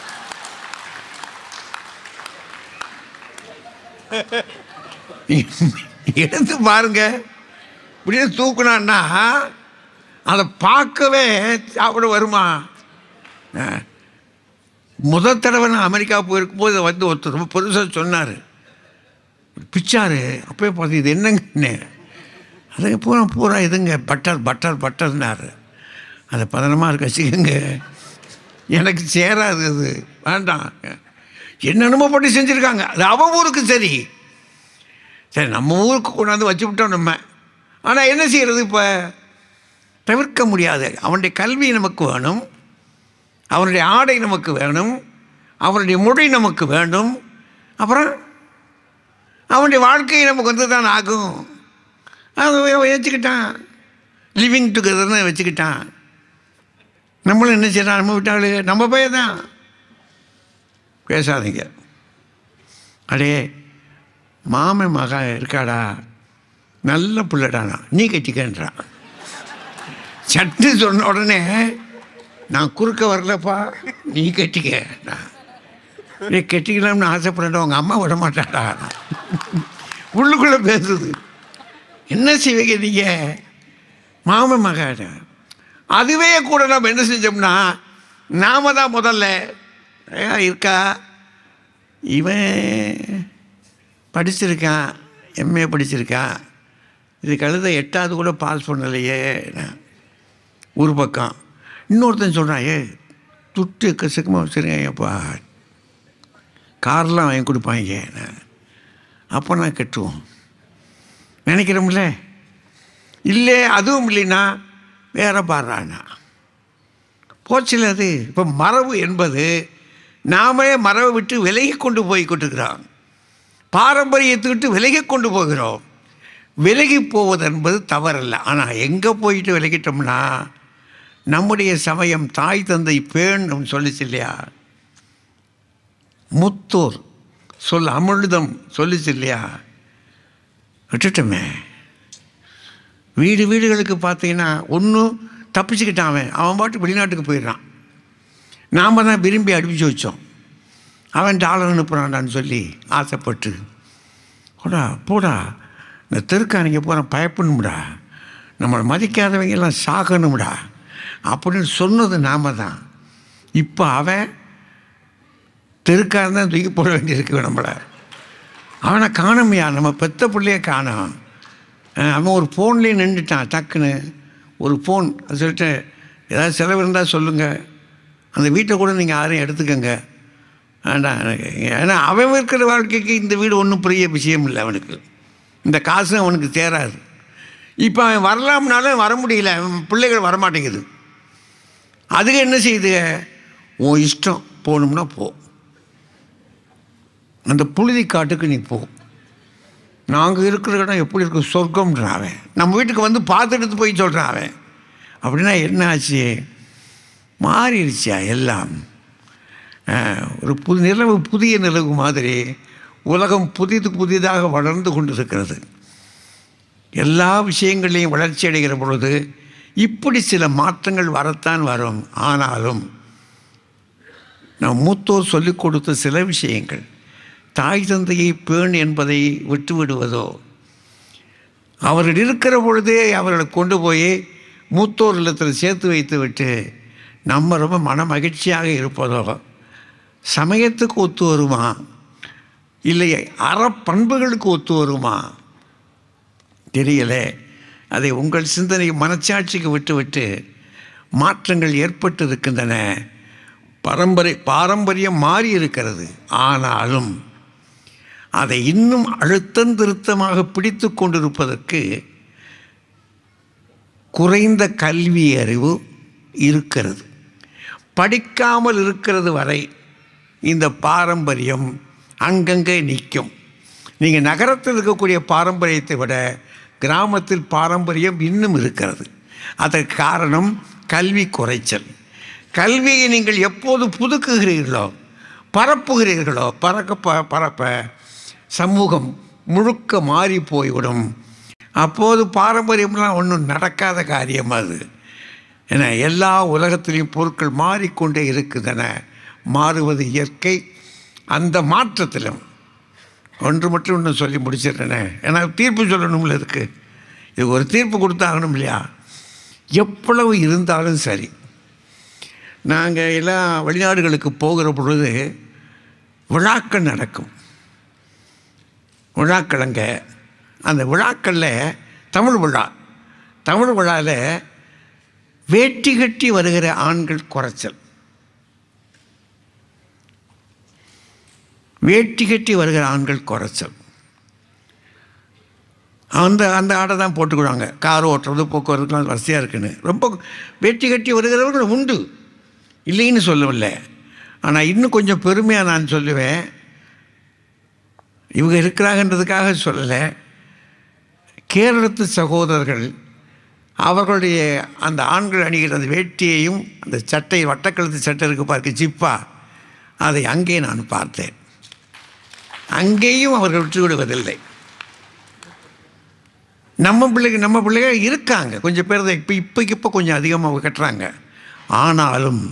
எடுத்து பாருங்க இப்படியே தூக்குனான்னா அதை பார்க்கவே சாப்பிட வருமா ஆ. முதல் தடவை நான் அமெரிக்கா போயிருக்கும்போது வந்து ஒருத்தர் ரொம்ப பெருசாக சொன்னார் பிச்சாரு அப்போயே பார்த்து இது என்னங்கன்னு அதுக்கு பூரா பூரா இதுங்க பட்டர் பட்டர் பட்டர்னாரு அதை பதனமாக இருக்க வச்சுக்கோங்க எனக்கு சேராது அது வேண்டாம் என்னென்னமோ பண்ணி செஞ்சுருக்காங்க அது அவன் ஊருக்கு சரி சரி நம்ம ஊருக்கு கொண்டாந்து வச்சு விட்டோம் நம்ம ஆனால் என்ன செய்கிறது இப்போ தவிர்க்க முடியாது அவனுடைய கல்வி நமக்கு வேணும் அவனுடைய ஆடை நமக்கு வேணும் அவனுடைய மொழி நமக்கு வேண்டும் அப்புறம் அவனுடைய வாழ்க்கை நமக்கு வந்து தான் ஆகும் அது வச்சுக்கிட்டான் லிவிங் டுகெதர்னு வச்சுக்கிட்டான் நம்மளும் என்ன செய்யலாம் நம்ம விட்டாளு நம்ம பையன் தான் பேசாதீங்க அடே மாமன் மகா இருக்காடா நல்ல பிள்ளைடானா நீ கட்டிக்கன்றான் சட்டு சொன்ன உடனே நான் குறுக்க வரலப்பா நீ கட்டிக்க நான் நீ கட்டிக்கலாம்னு ஆசைப்படுறேன் உங்கள் அம்மா விட மாட்டாடா உள்ளுக்குள்ளே பேசுது என்ன செய்வீங்க நீங்கள் மாமன் மகன் அதுவே கூட நம்ம என்ன செஞ்சோம்னா நாம தான் முதல்ல ஏ, இருக்கா இவன் படிச்சிருக்கான் எம்ஏ படிச்சிருக்கான் இது கழுத எட்டாவது கூட பாஸ் பண்ணலையே ஒரு பக்கம் இன்னொருத்தன் சொல்கிறான் ஏ துட்டு எக்கச்சக்கமாக வச்சுருங்கப்பா கார்லாம் வாங்கி கொடுப்பாங்க அப்போ நான் கட்டுவோம் நினைக்கிறோம்ல இல்லை அதுவும் இல்லைன்னா வேற பாடுறானா போச்சுல அது இப்போ மரபு என்பது நாமே மரபை விட்டு விலகி கொண்டு போய் கொண்டிருக்கிறோம் பாரம்பரியத்தை விட்டு விலகி கொண்டு போகிறோம் விலகி போவது என்பது தவறல்ல ஆனால் எங்கே போயிட்டு விலகிட்டோம்னா நம்முடைய சமயம் தாய் தந்தை பேணும் சொல்லிச்சு இல்லையா முத்தோர் சொல் அமிர்தம் சொல்லிச்சு இல்லையா விட்டுட்டோமே வீடு வீடுகளுக்கு பார்த்தீங்கன்னா ஒன்றும் தப்பிச்சுக்கிட்டான் அவன் அவன் பாட்டு வெளிநாட்டுக்கு போயிடுறான் நாம் தான் விரும்பி அனுப்பிச்சு வச்சோம் அவன் டாலர் அனுப்புகிறான்டான்னு சொல்லி ஆசைப்பட்டு போடா போடா இந்த தெருக்காரங்க பூரா பயப்படணும்டா நம்மளை மதிக்காதவங்க எல்லாம் சாகணும்டா அப்படின்னு சொன்னது நாம தான் இப்போ அவன் தெருக்காரன் தான் தூக்கி போட வேண்டியிருக்கு நம்மளை அவனை காணுமையா நம்ம பெத்த பிள்ளைய காணோம் அஹ் அவன் ஒரு ஃபோன்லேயே நின்றுட்டான் டக்குன்னு ஒரு ஃபோன் சொல்லிட்டு ஏதாவது செலவு இருந்தால் சொல்லுங்கள் அந்த வீட்டை கூட நீங்கள் யாரையும் எடுத்துக்கங்க வேண்டாம் எனக்கு ஏன்னா அவன் இருக்கிற வாழ்க்கைக்கு இந்த வீடு ஒன்றும் பெரிய விஷயம் இல்லை அவனுக்கு இந்த காசு அவனுக்கு சேராது இப்போ அவன் வரலாம்னாலும் வர முடியல அவன் பிள்ளைகள் வரமாட்டேங்குது அதுக்கு என்ன செய்யுது உன் இஷ்டம் போகணும்னா போ அந்த புழுதி காட்டுக்கு நீ போ நாங்கள் இருக்கிற இடம் எப்படி இருக்கு சொர்க்கம்ன்றான் அவன் நம்ம வீட்டுக்கு வந்து பார்த்துட்டு போய் சொல்கிறான் அவன் அப்படின்னா என்ன ஆச்சு மாறிடுச்சா எல்லாம் அஹ், ஒரு புது நிலவு புதிய நிலவு மாதிரி உலகம் புதிது புதிதாக வளர்ந்து கொண்டு இருக்கிறது எல்லா விஷயங்களையும் வளர்ச்சி அடைகிற பொழுது இப்படி சில மாற்றங்கள் வரத்தான் வரும் ஆனாலும் நம் மூத்தோர் சொல்லிக் கொடுத்த சில விஷயங்கள் தாய் தந்தையை பேண் என்பதை விட்டு விடுவதோ அவர்கள் இருக்கிற பொழுதே அவர்களை கொண்டு போய் மூத்தோர் இல்லத்தில் சேர்த்து வைத்து விட்டு நம்ம ரொம்ப மன மகிழ்ச்சியாக இருப்பதோ சமயத்துக்கு ஒத்து வருமா இல்லை அறப்பண்புகளுக்கு ஒத்து வருமா தெரியல அதை உங்கள் சிந்தனை மனச்சாட்சிக்கு விட்டு விட்டு மாற்றங்கள் ஏற்பட்டு இருக்கின்றன பரம்பரை பாரம்பரியம் மாறி இருக்கிறது ஆனாலும் அதை இன்னும் அழுத்தம் திருத்தமாக பிடித்து கொண்டிருப்பதற்கு குறைந்த கல்வி அறிவு இருக்கிறது படிக்காமல் இருக்கிறது வரை இந்த பாரம்பரியம் அங்கங்கே நிற்கும் நீங்கள் நகரத்தில் இருக்கக்கூடிய பாரம்பரியத்தை விட கிராமத்தில் பாரம்பரியம் இன்னும் இருக்கிறது அதற்கு காரணம் கல்வி குறைச்சல் கல்வியை நீங்கள் எப்போது புதுக்குகிறீர்களோ பரப்புகிறீர்களோ பறக்க ப பரப்ப சமூகம் முழுக்க மாறி போய்விடும் அப்போது பாரம்பரியம்லாம் ஒன்றும் நடக்காத காரியம் அது என எல்லா உலகத்திலையும் பொருட்கள் மாறிக்கொண்டே இருக்குதென மாறுவது இயற்கை அந்த மாற்றத்திலும் ஒன்று மட்டும் இன்னும் சொல்லி முடிச்சிடுறேனே ஏன்னா தீர்ப்பு சொல்லணும்ல இருக்கு இது ஒரு தீர்ப்பு கொடுத்தாகணும் இல்லையா எவ்வளவு இருந்தாலும் சரி நாங்கள் எல்லாம் வெளிநாடுகளுக்கு போகிற பொழுது விழாக்கள் நடக்கும் விழாக்கள் அங்கே அந்த விழாக்களில் தமிழ் விழா தமிழ் விழாவில் வேட்டி கட்டி வருகிற ஆண்கள் குறைச்சல் வேட்டி கட்டி வருகிற ஆண்கள் குறைச்சல் அந்த அந்த ஆடை தான் போட்டுக்கிறாங்க கார் ஓட்டுறது போக்குவரத்துலாம் வசதியாக இருக்குன்னு ரொம்ப வேட்டி கட்டி வருகிறவர்கள் உண்டு இல்லைன்னு சொல்லவில்லை ஆனால் இன்னும் கொஞ்சம் பெருமையாக நான் சொல்லுவேன் இவங்க இருக்கிறாங்கன்றதுக்காக சொல்லலை கேரளத்து சகோதரர்கள் அவர்களுடைய அந்த ஆண்கள் அணிகிற அந்த வேட்டியையும் அந்த சட்டை வட்டக்கழுத்து சட்டை இருக்கு பார்க்க ஜிப்பா அதை அங்கே நான் பார்த்தேன் அங்கேயும் அவர்கள் விட்டு விடுவதில்லை நம்ம பிள்ளைங்க நம்ம பிள்ளைகள் இருக்காங்க கொஞ்சம் பேர் தான் இப்போ இப்போக்கு இப்போ கொஞ்சம் அதிகமாக கட்டுறாங்க ஆனாலும்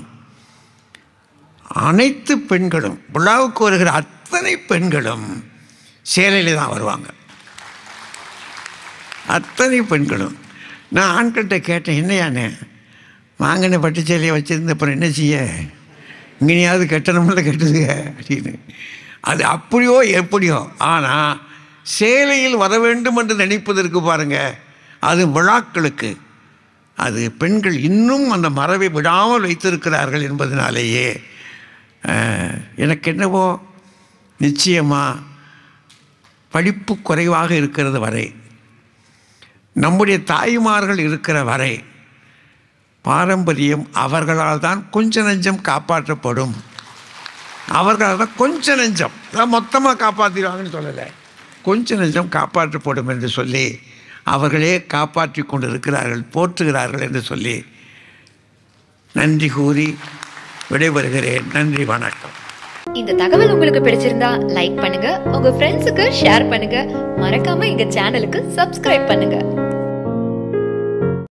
அனைத்து பெண்களும் விழாவுக்கு வருகிற அத்தனை பெண்களும் சேலையில் தான் வருவாங்க அத்தனை பெண்களும் நான் ஆண்கள்கிட்ட கேட்டேன் என்னையானே வாங்கின பட்டு சேலையை வச்சுருந்து அப்புறம் என்ன செய்ய இங்கேயாவது கட்டணமில்ல கட்டுதுங்க அப்படின்னு அது அப்படியோ எப்படியோ ஆனால் சேலையில் வர வேண்டும் என்று நினைப்பதற்கு பாருங்க அது விழாக்களுக்கு அது பெண்கள் இன்னும் அந்த மரபை விடாமல் வைத்திருக்கிறார்கள் என்பதனாலேயே அஹ், எனக்கு என்னவோ நிச்சயமாக படிப்பு குறைவாக இருக்கிறது வரை நம்முடைய தாய்மார்கள் இருக்கிற வரை பாரம்பரியம் அவர்களால் தான் கொஞ்ச நெஞ்சம் காப்பாற்றப்படும் அவர்களால் தான் கொஞ்ச நெஞ்சம் அதான் மொத்தமாக காப்பாற்றிடுவாங்கன்னு சொல்லலை கொஞ்ச நெஞ்சம் காப்பாற்றப்படும் என்று சொல்லி அவர்களே காப்பாற்றி கொண்டு இருக்கிறார்கள் போற்றுகிறார்கள் என்று சொல்லி நன்றி கூறி விடைபெறுகிறேன் நன்றி வணக்கம் இந்த தகவல் உங்களுக்கு பிடிச்சிருந்தா லைக் பண்ணுங்க உங்க ஃப்ரெண்ட்ஸுக்கு ஷேர் பண்ணுங்க மறக்காம எங்க சேனலுக்கு சப்ஸ்கிரைப் பண்ணுங்க